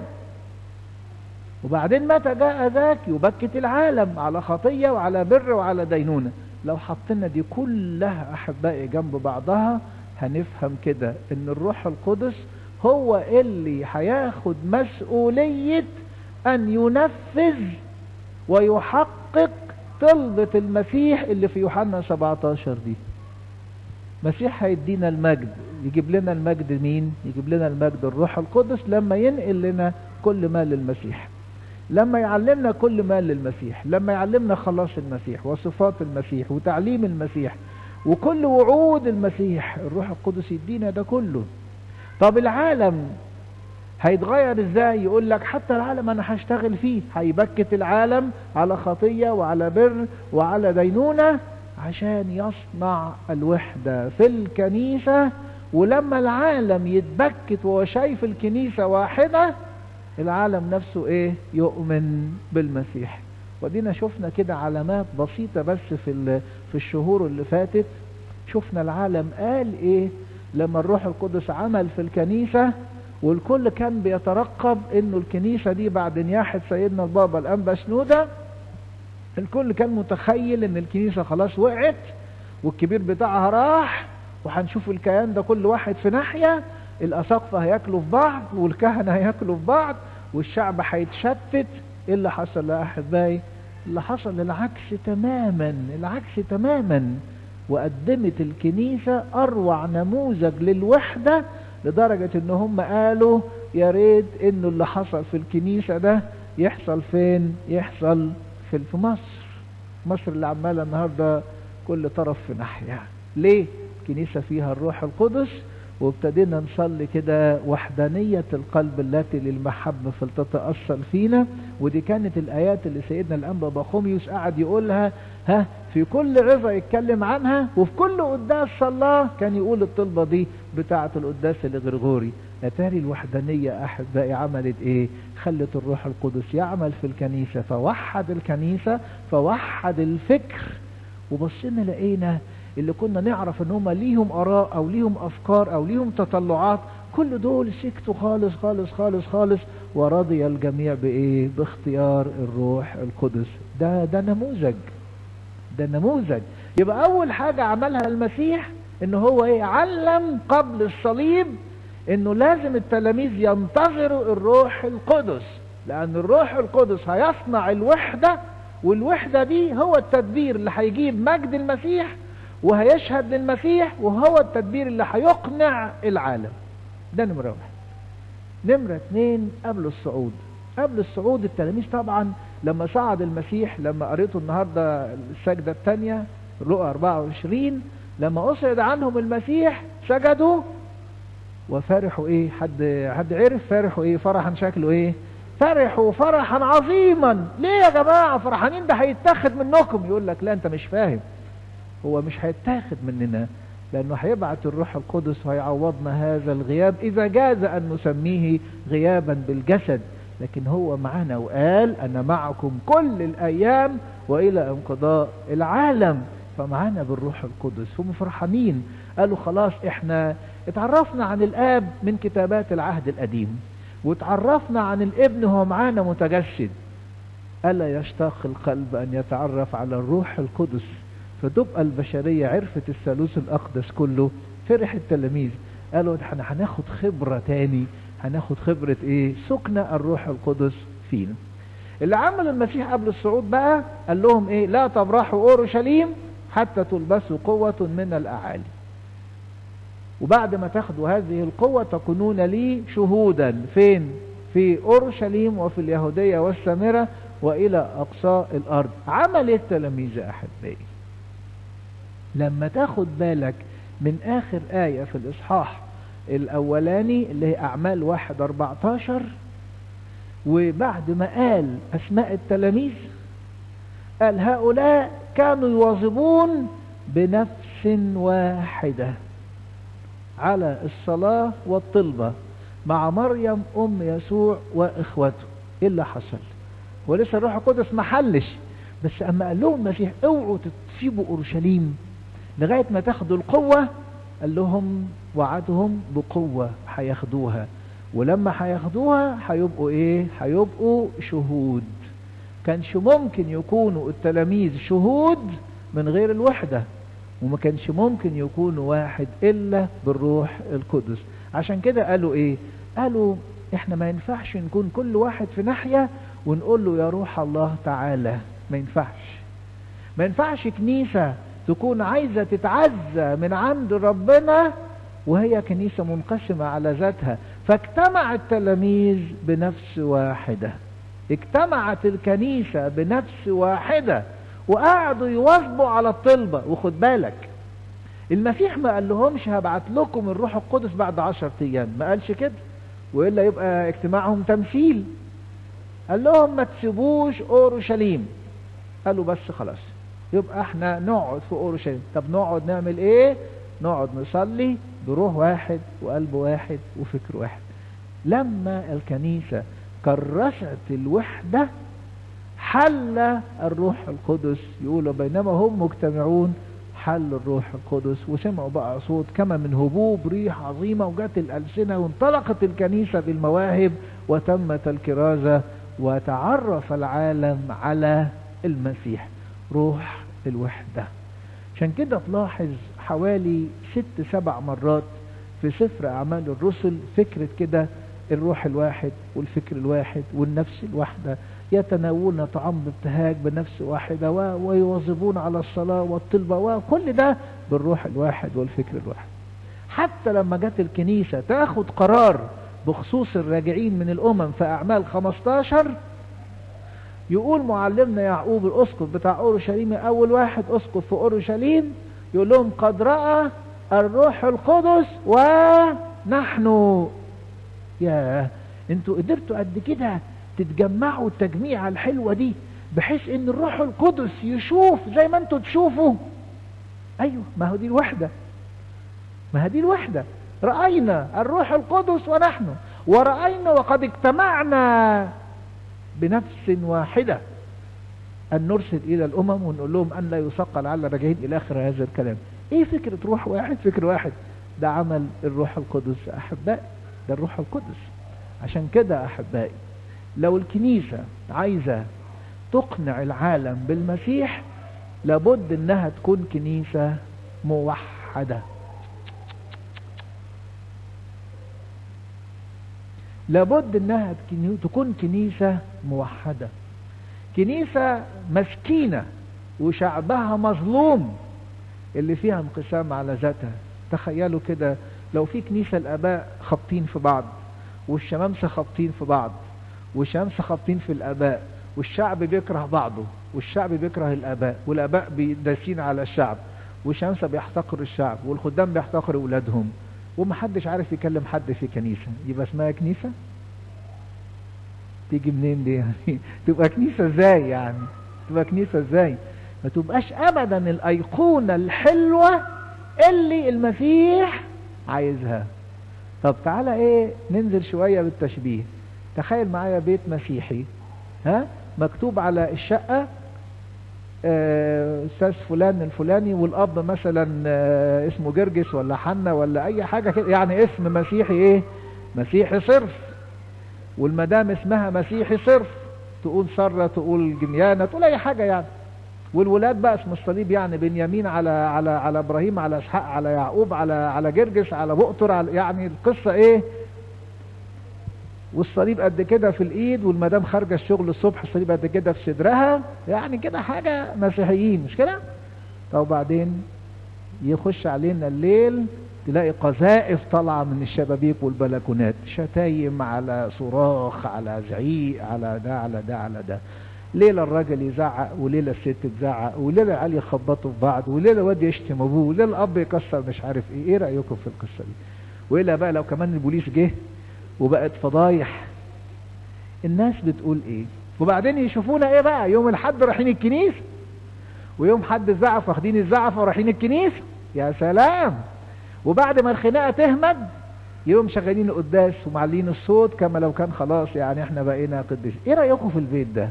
وبعدين متى جاء ذاك يبكت العالم على خطية وعلى بر وعلى دينونة لو حطينا دي كلها احبائي جنب بعضها هنفهم كده ان الروح القدس هو اللي هياخد مسؤولية ان ينفذ ويحقق طلبة المسيح اللي في يوحنا 17 دي مسيح هيدينا المجد يجيب لنا المجد مين يجيب لنا المجد الروح القدس لما ينقل لنا كل ما للمسيح لما يعلمنا كل ما للمسيح لما يعلمنا خلاص المسيح وصفات المسيح وتعليم المسيح وكل وعود المسيح الروح القدس يدينا ده كله طب العالم هيتغير ازاي يقول لك حتى العالم انا هشتغل فيه هيبكت العالم على خطية وعلى بر وعلى دينونة عشان يصنع الوحدة في الكنيسة ولما العالم يتبكت وهو شايف الكنيسة واحدة العالم نفسه ايه يؤمن بالمسيح ودينا شفنا كده علامات بسيطة بس في ال- في الشهور اللي فاتت شفنا العالم قال ايه لما الروح القدس عمل في الكنيسة والكل كان بيترقب انه الكنيسة دي بعد نياحة سيدنا البابا الانبا شنودة الكل كان متخيل ان الكنيسة خلاص وقعت والكبير بتاعها راح وهنشوف الكيان ده كل واحد في ناحية الأساقفة هياكلوا في بعض والكهنة هياكلوا في بعض والشعب هيتشتت ايه اللي حصل يا احبائي اللي حصل العكس تماما العكس تماما وقدمت الكنيسة اروع نموذج للوحدة لدرجة ان هم قالوا يا ريت انه اللي حصل في الكنيسة ده يحصل فين يحصل في في مصر مصر اللي عمالة النهاردة كل طرف في ناحية ليه الكنيسة فيها الروح القدس وابتدينا نصلي كده وحدانية القلب التي للمحبة فلتتأصل فينا ودي كانت الآيات اللي سيدنا الأنبا بخوميوس قعد يقولها ها في كل عظة يتكلم عنها وفي كل قداس صلاه كان يقول الطلبة دي بتاعة القداس الغرغوري أتاري الوحدانية أحبائي عملت إيه خلت الروح القدس يعمل في الكنيسة فوحد الكنيسة فوحد الفكر وبصينا لقينا اللي كنا نعرف ان هم ليهم اراء او ليهم افكار او ليهم تطلعات كل دول سكتوا خالص خالص خالص خالص ورضي الجميع بايه باختيار الروح القدس ده ده نموذج ده نموذج يبقى اول حاجة عملها المسيح ان هو ايه علم قبل الصليب انه لازم التلاميذ ينتظروا الروح القدس لان الروح القدس هيصنع الوحدة والوحدة دي هو التدبير اللي هيجيب مجد المسيح وهيشهد للمسيح وهو التدبير اللي هيقنع العالم ده نمرة واحد نمرة اتنين قبل الصعود قبل الصعود التلاميذ طبعا لما صعد المسيح لما قريته النهاردة السجدة الثانية رؤى 24 لما أصعد عنهم المسيح سجدوا وفرحوا ايه حد حد عرف فرحوا ايه فرحا شكله ايه فرحوا فرحا عظيما ليه يا جماعة فرحانين ده هيتاخد منكم يقول لك لا انت مش فاهم هو مش هيتاخد مننا لأنه هيبعت الروح القدس وهيعوضنا هذا الغياب إذا جاز أن نسميه غيابا بالجسد لكن هو معنا وقال أنا معكم كل الأيام وإلى انقضاء العالم فمعنا بالروح القدس هم فرحانين قالوا خلاص احنا اتعرفنا عن الآب من كتابات العهد القديم وتعرفنا عن الابن هو معانا متجسد ألا يشتاق القلب أن يتعرف على الروح القدس فتبقى البشرية عرفت الثالوث الأقدس كله فرح التلاميذ قالوا احنا هناخد خبرة تاني هناخد خبرة ايه سكن الروح القدس فينا اللي عمل المسيح قبل الصعود بقى قال لهم ايه لا تبرحوا اورشليم حتى تلبسوا قوة من الاعالي وبعد ما تاخدوا هذه القوة تكونون لي شهودا فين في اورشليم وفي اليهودية والسامرة والى اقصى الارض عمل التلاميذ احبائي لما تاخد بالك من اخر آية في الاصحاح الاولاني اللي هي اعمال واحد اربعتاشر وبعد ما قال اسماء التلاميذ قال هؤلاء كانوا يواظبون بنفس واحدة على الصلاة والطلبة مع مريم ام يسوع واخوته ايه اللي حصل ولسه الروح القدس ما حلش بس اما قال لهم المسيح اوعوا تسيبوا اورشليم لغاية ما تاخدوا القوة قال لهم وعدهم بقوة هياخدوها ولما هياخدوها هيبقوا ايه هيبقوا شهود كانش ممكن يكونوا التلاميذ شهود من غير الوحدة وما كانش ممكن يكونوا واحد الا بالروح القدس عشان كده قالوا ايه قالوا احنا ما ينفعش نكون كل واحد في ناحية ونقول له يا روح الله تعالى ما ينفعش ما ينفعش كنيسة تكون عايزة تتعزى من عند ربنا وهي كنيسة منقسمة على ذاتها فاجتمع التلاميذ بنفس واحدة اجتمعت الكنيسة بنفس واحدة وقعدوا يواظبوا على الطلبة وخد بالك المسيح ما قال لهمش هبعت لكم الروح القدس بعد عشر ايام ما قالش كده وإلا يبقى اجتماعهم تمثيل قال لهم ما تسيبوش اورشليم قالوا بس خلاص يبقى احنا نقعد في اورشليم طب نقعد نعمل ايه نقعد نصلي بروح واحد وقلب واحد وفكر واحد لما الكنيسة كرست الوحدة حل الروح القدس يقولوا بينما هم مجتمعون حل الروح القدس وسمعوا بقى صوت كما من هبوب ريح عظيمة وجات الألسنة وانطلقت الكنيسة بالمواهب وتمت الكرازة وتعرف العالم على المسيح روح الوحدة عشان كده تلاحظ حوالي ست سبع مرات في سفر أعمال الرسل فكرة كده الروح الواحد والفكر الواحد والنفس الواحدة يتناولون طعام بابتهاج بنفس واحدة و- ويواظبون على الصلاة والطلبة وكل ده بالروح الواحد والفكر الواحد حتى لما جت الكنيسة تاخد قرار بخصوص الراجعين من الأمم في أعمال 15 يقول معلمنا يعقوب الأسقف بتاع أورشليم أول واحد أسقف في أورشليم يقول لهم قد رأى الروح القدس ونحن يا انتوا قدرتوا قد كده تتجمعوا التجميعة الحلوة دي بحيث ان الروح القدس يشوف زي ما انتوا تشوفوا ايوه ما هو دي الوحدة ما هي دي الوحدة رأينا الروح القدس ونحن ورأينا وقد اجتمعنا بنفس واحدة أن نرسل إلى الأمم ونقول لهم أن لا يثقل على الراجعين إلى آخر هذا الكلام إيه فكرة روح واحد فكر واحد ده عمل الروح القدس أحبائي ده الروح القدس عشان كده أحبائي لو الكنيسة عايزة تقنع العالم بالمسيح لابد انها تكون كنيسة موحدة لابد انها تكن- تكون كنيسة موحدة كنيسة مسكينة وشعبها مظلوم اللي فيها انقسام على ذاتها تخيلوا كده لو في كنيسة الآباء خابطين في بعض والشمامسة خابطين في بعض والشمامسة خابطين في الآباء والشعب بيكره بعضه والشعب بيكره الآباء والآباء بيداسين على الشعب والشمامسة بيحتقروا الشعب والخدام بيحتقروا أولادهم ومحدش عارف يكلم حد في كنيسة يبقى اسمها كنيسة تيجي منين دي يعني تبقى كنيسة ازاي يعني تبقى كنيسة ازاي ما تبقاش ابدا الايقونة الحلوة اللي المسيح عايزها طب تعالى ايه ننزل شوية بالتشبيه تخيل معايا بيت مسيحي ها مكتوب على الشقة آه، استاذ فلان الفلاني والاب مثلا آه، اسمه جرجس ولا حنا ولا اي حاجة كده يعني اسم مسيحي ايه مسيحي صرف والمدام اسمها مسيحي صرف تقول سرة تقول جنيانة تقول اي حاجة يعني والولاد بقى اسم الصليب يعني بنيامين على على على ابراهيم على اسحاق على يعقوب على على جرجس على بؤتر على يعني القصة ايه والصليب قد كده في الايد والمدام خارجه الشغل الصبح الصليب قد كده في صدرها يعني كده حاجه مسيحيين مش كده طب وبعدين يخش علينا الليل تلاقي قذائف طالعه من الشبابيك والبلكونات شتايم على صراخ على زعيق على ده على ده على ده ليلة الراجل يزعق وليلة الست تزعق وليلة العيال يخبطوا في بعض وليلة الواد يشتم ابوه وليلة الاب يكسر مش عارف ايه ايه رايكم في القصه دي والا بقى لو كمان البوليس جه وبقت فضايح الناس بتقول ايه وبعدين يشوفونا ايه بقى يوم الحد رايحين الكنيسه ويوم حد الزعف واخدين الزعف ورايحين الكنيسه يا سلام وبعد ما الخناقه تهمد يوم شغالين القداس ومعلين الصوت كما لو كان خلاص يعني احنا بقينا قديس ايه رايكم في البيت ده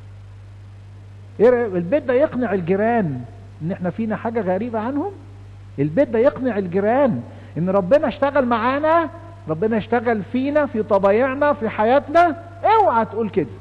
ايه رأيكم؟ البيت ده يقنع الجيران ان احنا فينا حاجه غريبه عنهم البيت ده يقنع الجيران ان ربنا اشتغل معانا ربنا اشتغل فينا في طبايعنا في حياتنا اوعى تقول كده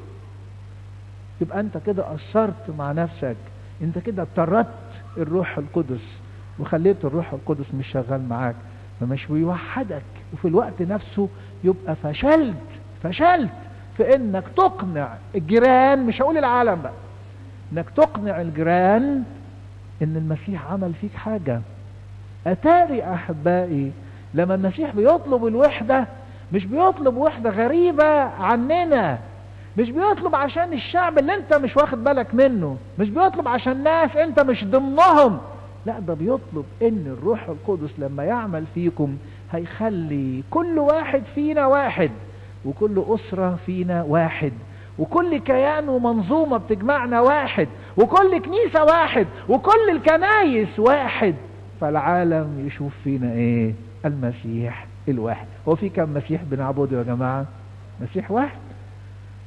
يبقى انت كده قصرت مع نفسك انت كده طردت الروح القدس وخليت الروح القدس مش شغال معاك فمش بيوحدك وفي الوقت نفسه يبقى فشلت فشلت في انك تقنع الجيران مش هقول العالم بقى انك تقنع الجيران ان المسيح عمل فيك حاجة اتاري احبائي لما المسيح بيطلب الوحدة مش بيطلب وحدة غريبة عننا مش بيطلب عشان الشعب اللي انت مش واخد بالك منه مش بيطلب عشان ناس انت مش ضمنهم لا ده بيطلب ان الروح القدس لما يعمل فيكم هيخلي كل واحد فينا واحد وكل أسرة فينا واحد وكل كيان ومنظومة بتجمعنا واحد وكل كنيسة واحد وكل الكنايس واحد فالعالم يشوف فينا ايه المسيح الواحد هو في كم مسيح بنعبده يا جماعة مسيح واحد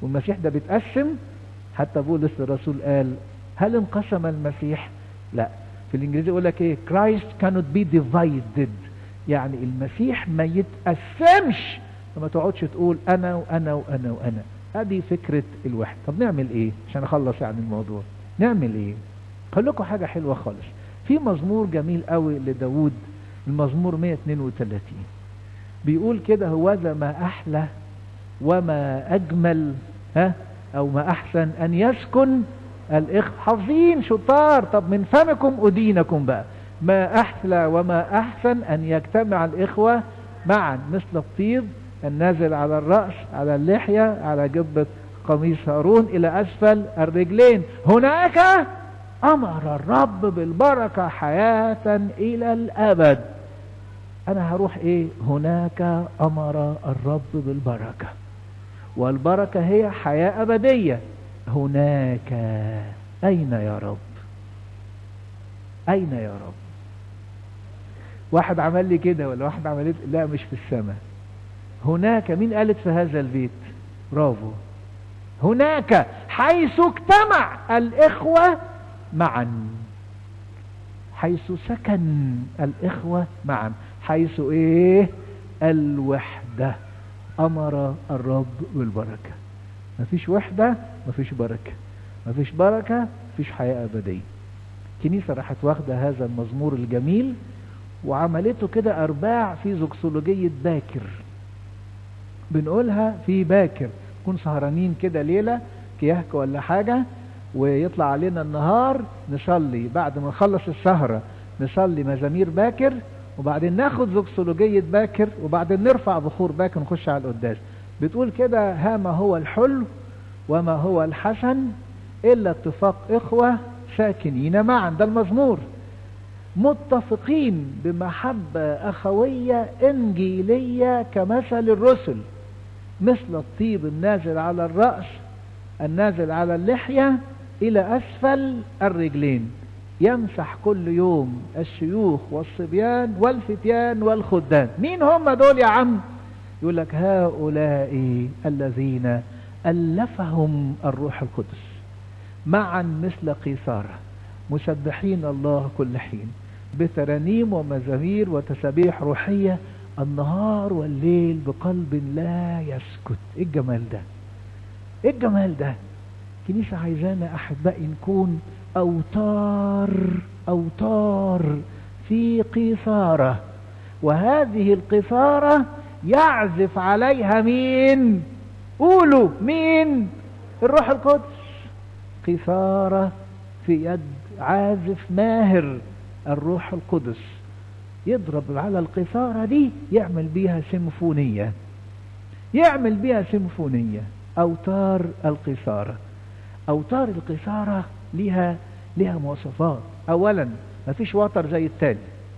والمسيح ده بيتقسم حتى بولس الرسول قال هل انقسم المسيح لا في الانجليزي يقول لك ايه Christ cannot be divided يعني المسيح ما يتقسمش فما تقعدش تقول انا وانا وانا وانا ادي فكرة الوحدة طب نعمل ايه عشان اخلص يعني الموضوع نعمل ايه اقول لكم حاجة حلوة خالص في مزمور جميل قوي لداود المزمور 132 بيقول كده هوذا ما احلى وما اجمل ها او ما احسن ان يسكن الاخ حافظين شطار طب من فمكم ادينكم بقى ما احلى وما احسن ان يجتمع الاخوة معا مثل الطيب النازل على الرأس على اللحية على جبة قميص هارون الى اسفل الرجلين هناك امر الرب بالبركة حياة الى الابد انا هروح ايه هناك امر الرب بالبركة والبركة هي حياة ابدية هناك اين يا رب اين يا رب واحد عمل لي كده ولا واحد عملت لا مش في السماء هناك مين قالت في هذا البيت برافو هناك حيث اجتمع الاخوة معا حيث سكن الاخوة معا حيث ايه الوحدة امر الرب بالبركة مفيش وحدة مفيش بركة مفيش بركة مفيش حياة ابدية كنيسة راحت واخدة هذا المزمور الجميل وعملته كده ارباع في زوكسولوجية باكر بنقولها في باكر نكون سهرانين كده ليلة كيهك ولا حاجة ويطلع علينا النهار نصلي بعد ما نخلص السهرة نصلي مزامير باكر وبعدين ناخد زوكسولوجية باكر وبعدين نرفع بخور باكر ونخش على القداس بتقول كده ها ما هو الحلو وما هو الحسن إلا اتفاق إخوة ساكنين معا ده المزمور متفقين بمحبة أخوية إنجيلية كمثل الرسل مثل الطيب النازل على الرأس النازل على اللحية إلى أسفل الرجلين يمسح كل يوم الشيوخ والصبيان والفتيان والخدام مين هم دول يا عم يقول لك هؤلاء الذين ألفهم الروح القدس معا مثل قيصارة مسبحين الله كل حين بترانيم ومزامير وتسابيح روحية النهار والليل بقلب لا يسكت ايه الجمال ده ايه الجمال ده كنيسة عايزانا احبائي نكون اوتار اوتار في قيصارة وهذه القيصارة يعزف عليها مين قولوا مين الروح القدس قيصارة في يد عازف ماهر الروح القدس يضرب على القيصارة دي يعمل بيها سيمفونية يعمل بيها سيمفونية أوتار القيصارة أوتار القيصارة لها لها مواصفات أولا مفيش وتر زي التاني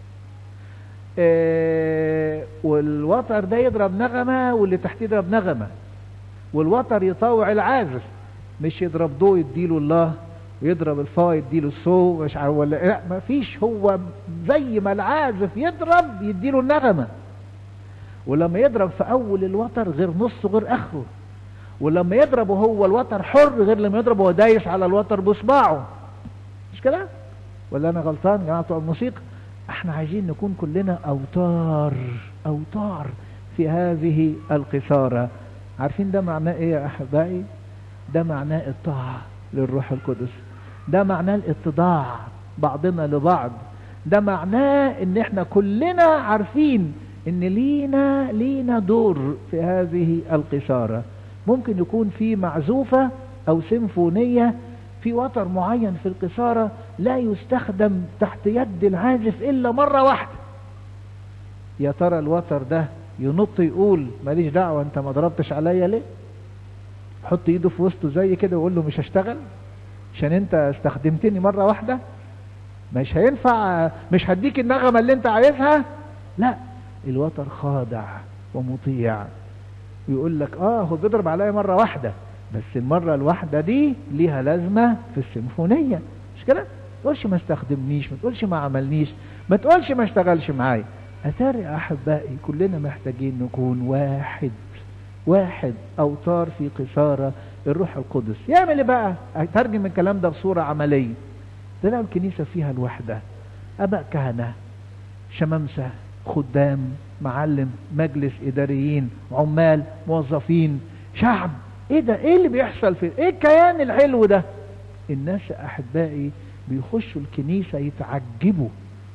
اه والوتر ده يضرب نغمة واللي تحتيه يضرب نغمة والوتر يطوع العازف مش يضرب دو يديله الله ويضرب الفا يديله السو مش عارف ولا لا ما فيش هو زي ما العازف يضرب يديله النغمة ولما يضرب في اول الوتر غير نصه غير اخره ولما يضرب وهو الوتر حر غير لما يضرب وهو دايس على الوتر بصباعه مش كده ولا انا غلطان يا جماعه بتوع الموسيقى احنا عايزين نكون كلنا اوتار اوتار في هذه القصارة عارفين ده معناه ايه يا احبائي ده معناه الطاعة للروح القدس ده معناه الاتضاع بعضنا لبعض ده معناه ان احنا كلنا عارفين ان لينا لينا دور في هذه القصارة ممكن يكون في معزوفة او سيمفونية في وتر معين في القصارة لا يستخدم تحت يد العازف الا مرة واحدة يا ترى الوتر ده ينط يقول ماليش دعوة انت ما ضربتش عليا ليه حط ايده في وسطه زي كده ويقول له مش هشتغل عشان انت استخدمتني مرة واحدة مش هينفع مش هديك النغمة اللي انت عايزها لا الوتر خاضع ومطيع ويقول لك اه هو بيضرب عليا مرة واحدة بس المرة الواحدة دي ليها لازمة في السيمفونية مش كده؟ ما تقولش ما استخدمنيش ما تقولش ما عملنيش ما تقولش ما اشتغلش معايا أتاري أحبائي كلنا محتاجين نكون واحد واحد أوتار في قصارى الروح القدس يعمل ايه بقى أترجم الكلام ده بصورة عملية تلاقوا الكنيسة فيها الوحدة أباء كهنة شمامسة خدام معلم مجلس إداريين عمال موظفين شعب ايه ده ايه اللي بيحصل في ايه الكيان الحلو ده الناس احبائي بيخشوا الكنيسة يتعجبوا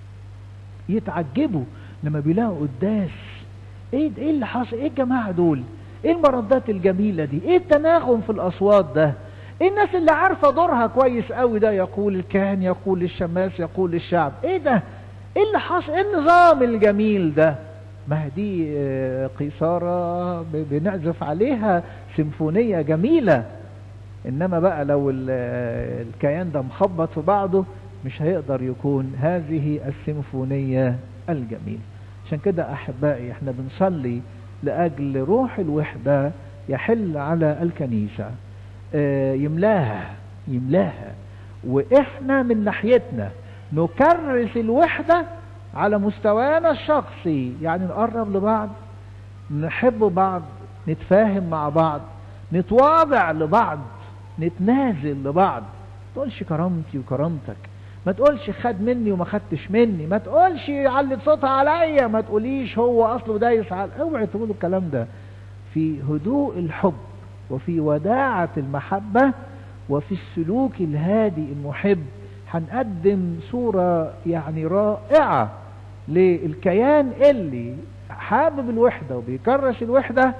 يتعجبوا لما بيلاقوا قداس ايه ايه اللي حصل ايه الجماعة دول ايه المردات الجميلة دي ايه التناغم في الاصوات ده ايه الناس اللي عارفة دورها كويس قوي ده يقول الكاهن يقول الشماس يقول الشعب ايه ده ايه اللي حصل ايه النظام الجميل ده ما هي دي آه، قيصارة ب- بنعزف عليها سيمفونية جميلة انما بقى لو ال- آه، الكيان ده مخبط في بعضه مش هيقدر يكون هذه السيمفونية الجميلة عشان كده احبائي احنا بنصلي لاجل روح الوحدة يحل على الكنيسة آه، يملاها يملاها واحنا من ناحيتنا نكرس الوحدة على مستوانا الشخصي يعني نقرب لبعض نحب بعض نتفاهم مع بعض نتواضع لبعض نتنازل لبعض ما تقولش كرامتي وكرامتك ما تقولش خد مني وما خدتش مني ما تقولش علت صوتها عليا ما تقوليش هو اصله دايس على اوعي تقولوا الكلام ده في هدوء الحب وفي وداعة المحبة وفي السلوك الهادي المحب هنقدم صورة يعني رائعة للكيان اللي حابب الوحدة وبيكرس الوحدة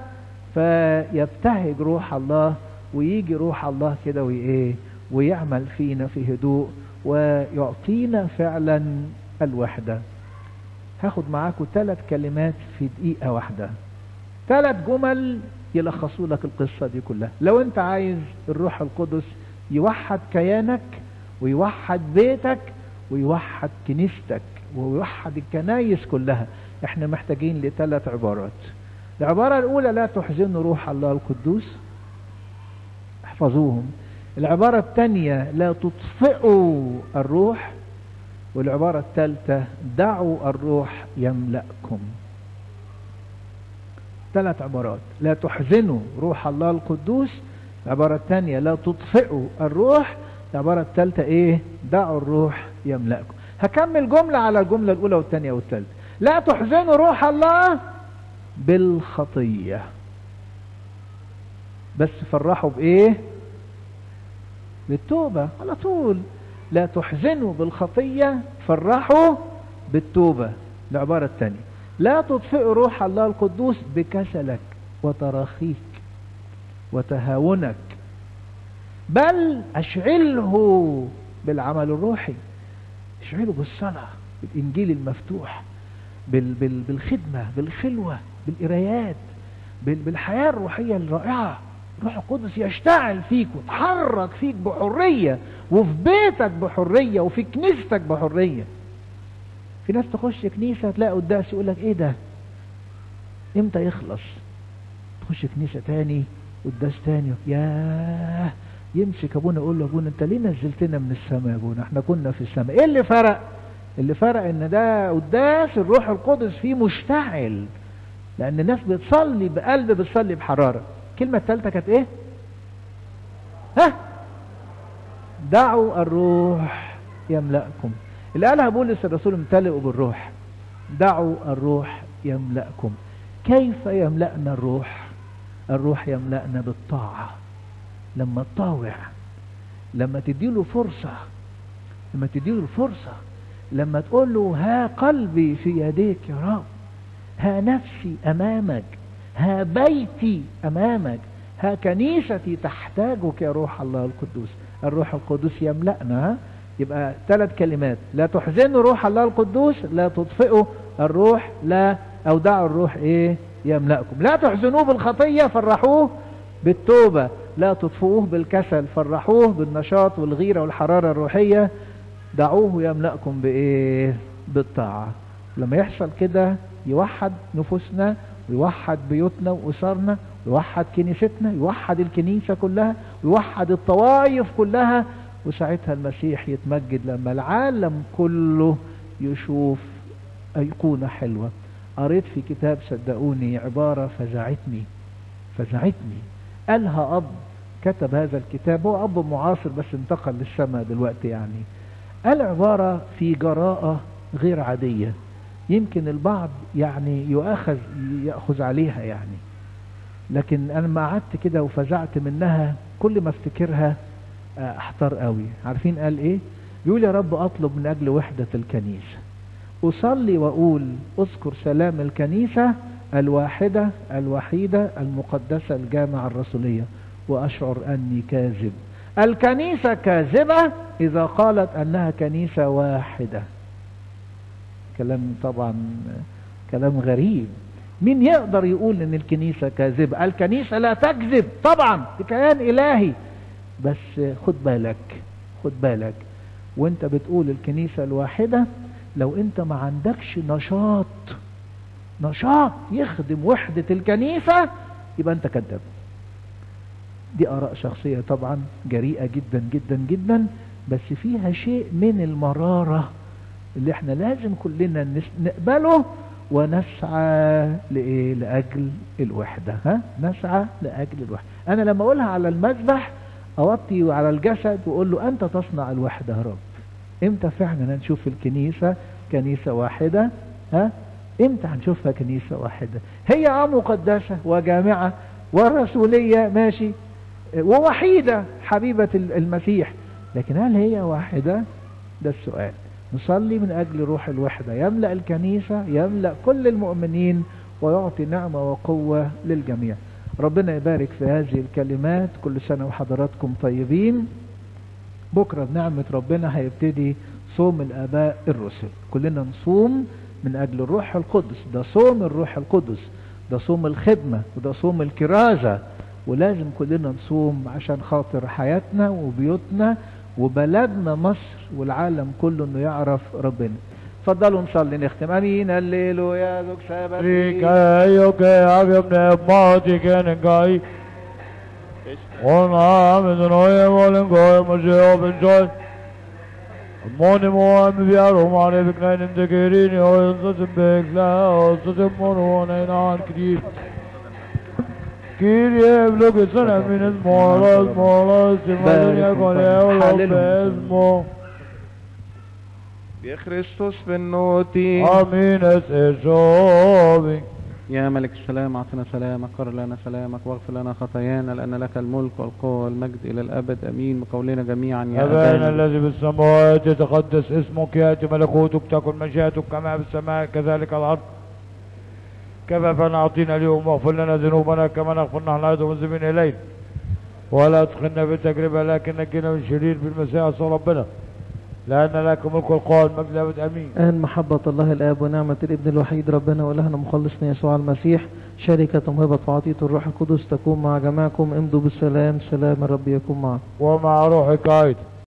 فيبتهج روح الله ويجي روح الله كده وايه ويعمل فينا في هدوء ويعطينا فعلا الوحدة هاخد معاكم ثلاث كلمات في دقيقة واحدة ثلاث جمل يلخصوا لك القصة دي كلها لو انت عايز الروح القدس يوحد كيانك ويوحد بيتك ويوحد كنيستك ويوحد الكنايس كلها احنا محتاجين لثلاث عبارات العبارة الأولى لا تحزنوا روح الله القدوس احفظوهم العبارة الثانية لا تطفئوا الروح والعبارة الثالثة دعوا الروح يملأكم ثلاث عبارات لا تحزنوا روح الله القدوس العبارة الثانية لا تطفئوا الروح العبارة الثالثة ايه دعوا الروح يملأكم هكمل جملة على الجملة الأولى والثانية والثالثة لا تحزنوا روح الله بالخطية بس فرحوا بإيه بالتوبة على طول لا تحزنوا بالخطية فرحوا بالتوبة العبارة الثانية لا تطفئوا روح الله القدوس بكسلك وتراخيك وتهاونك بل أشعله بالعمل الروحي اشعله بالصلاة بالإنجيل المفتوح بال بال بالخدمة بالخلوة بالقرايات بال بالحياة الروحية الرائعة روح القدس يشتعل فيك ويتحرك فيك بحرية وفي بيتك بحرية وفي كنيستك بحرية في ناس تخش كنيسة تلاقي قداس يقول لك ايه ده امتى يخلص تخش كنيسة تاني قداس تاني ياه يمسك ابونا يقول له ابونا انت ليه نزلتنا من السماء يا ابونا احنا كنا في السماء ايه اللي فرق اللي فرق ان ده قداس الروح القدس فيه مشتعل لان الناس بتصلي بقلب بتصلي بحرارة الكلمة الثالثة كانت ايه ها دعوا الروح يملأكم اللي قالها بولس الرسول امتلئوا بالروح دعوا الروح يملأكم كيف يملأنا الروح الروح يملأنا بالطاعة لما تطاوع لما تديله فرصة لما تديله فرصة لما تقول له ها قلبي في يديك يا رب ها نفسي أمامك ها بيتي أمامك ها كنيستي تحتاجك يا روح الله القدوس الروح القدوس يملأنا ها؟ يبقى ثلاث كلمات لا تحزنوا روح الله القدوس لا تطفئوا الروح لا أو دعوا الروح إيه يملأكم لا تحزنوه بالخطية فرحوه بالتوبة لا تطفئوه بالكسل فرحوه بالنشاط والغيرة والحرارة الروحية دعوه يملأكم بإيه بالطاعة لما يحصل كده يوحد نفوسنا ويوحد بيوتنا وأسرنا ويوحد كنيستنا يوحد الكنيسة كلها ويوحد الطوائف كلها وساعتها المسيح يتمجد لما العالم كله يشوف أيقونة حلوة قريت في كتاب صدقوني عبارة فزعتني فزعتني قالها أب كتب هذا الكتاب هو أب معاصر بس انتقل للسماء دلوقتي يعني قال عبارة في جراءة غير عادية يمكن البعض يعني يؤخذ يأخذ عليها يعني لكن أنا ما قعدت كده وفزعت منها كل ما افتكرها آه، احتار قوي عارفين قال ايه بيقول يا رب اطلب من اجل وحدة الكنيسة اصلي واقول اذكر سلام الكنيسة الواحدة الوحيدة المقدسة الجامعة الرسولية واشعر اني كاذب الكنيسة كاذبة اذا قالت انها كنيسة واحدة كلام طبعا كلام غريب مين يقدر يقول ان الكنيسة كاذبة الكنيسة لا تكذب طبعا دي كيان الهي بس خد بالك خد بالك وانت بتقول الكنيسة الواحدة لو انت ما عندكش نشاط نشاط يخدم وحدة الكنيسة يبقى انت كذاب دي اراء شخصية طبعا جريئة جدا جدا جدا بس فيها شيء من المرارة اللي احنا لازم كلنا نس- نقبله ونسعى لإيه لأجل الوحدة ها نسعى لأجل الوحدة أنا لما أقولها على المذبح أوطي على الجسد وأقول له أنت تصنع الوحدة يا رب إمتى فعلا هنشوف الكنيسة كنيسة واحدة ها إمتى هنشوفها كنيسة واحدة هي آه مقدسة وجامعة والرسولية ماشي ووحيدة حبيبة المسيح لكن هل هي واحدة ده السؤال نصلي من أجل روح الوحدة يملأ الكنيسة يملأ كل المؤمنين ويعطي نعمة وقوة للجميع ربنا يبارك في هذه الكلمات كل سنة وحضراتكم طيبين بكرة بنعمة ربنا هيبتدي صوم الآباء الرسل كلنا نصوم من أجل الروح القدس ده صوم الروح القدس ده صوم الخدمة وده صوم الكرازة ولازم كلنا نصوم عشان خاطر حياتنا وبيوتنا وبلدنا مصر والعالم كله انه يعرف ربنا اتفضلوا نصلي نختم امين الليل يا ذوك سبت Rikayo ke avyo ne mati kene gai. Ona me noye volen goy mo je open joy. Moni mo am viaro mare viknain in tekerini o so se bekla o so se mono ne nan kri. Kyrie vloge sana mines moras moras se madunia kole o bezmo. بخريستوس بالنوتي Amin es esovi. يا ملك السلام اعطنا سلامك قر لنا سلامك واغفر لنا خطايانا لان لك الملك والقوه والمجد الى الابد امين بقولنا جميعا يا أبانا ابانا الذي في السماوات يتقدس اسمك يأتي ملكوتك تكن مشيئتك كما في السماء كذلك على الأرض كما فنعطينا اليوم واغفر لنا ذنوبنا كما نغفر نحن أيضا المذنبين إلينا ولا تدخلنا في التجربة لكن نجينا من شرير بالمسيح يسوع ربنا لأن لك ملك والقوة والمجد أبد أمين آن محبة الله الآب ونعمة الابن الوحيد ربنا وإلهنا مخلصنا يسوع المسيح شركة موهبة وعطية الروح القدس تكون مع جميعكم امضوا بالسلام سلام الرب يكون معكم ومع روحك أيضا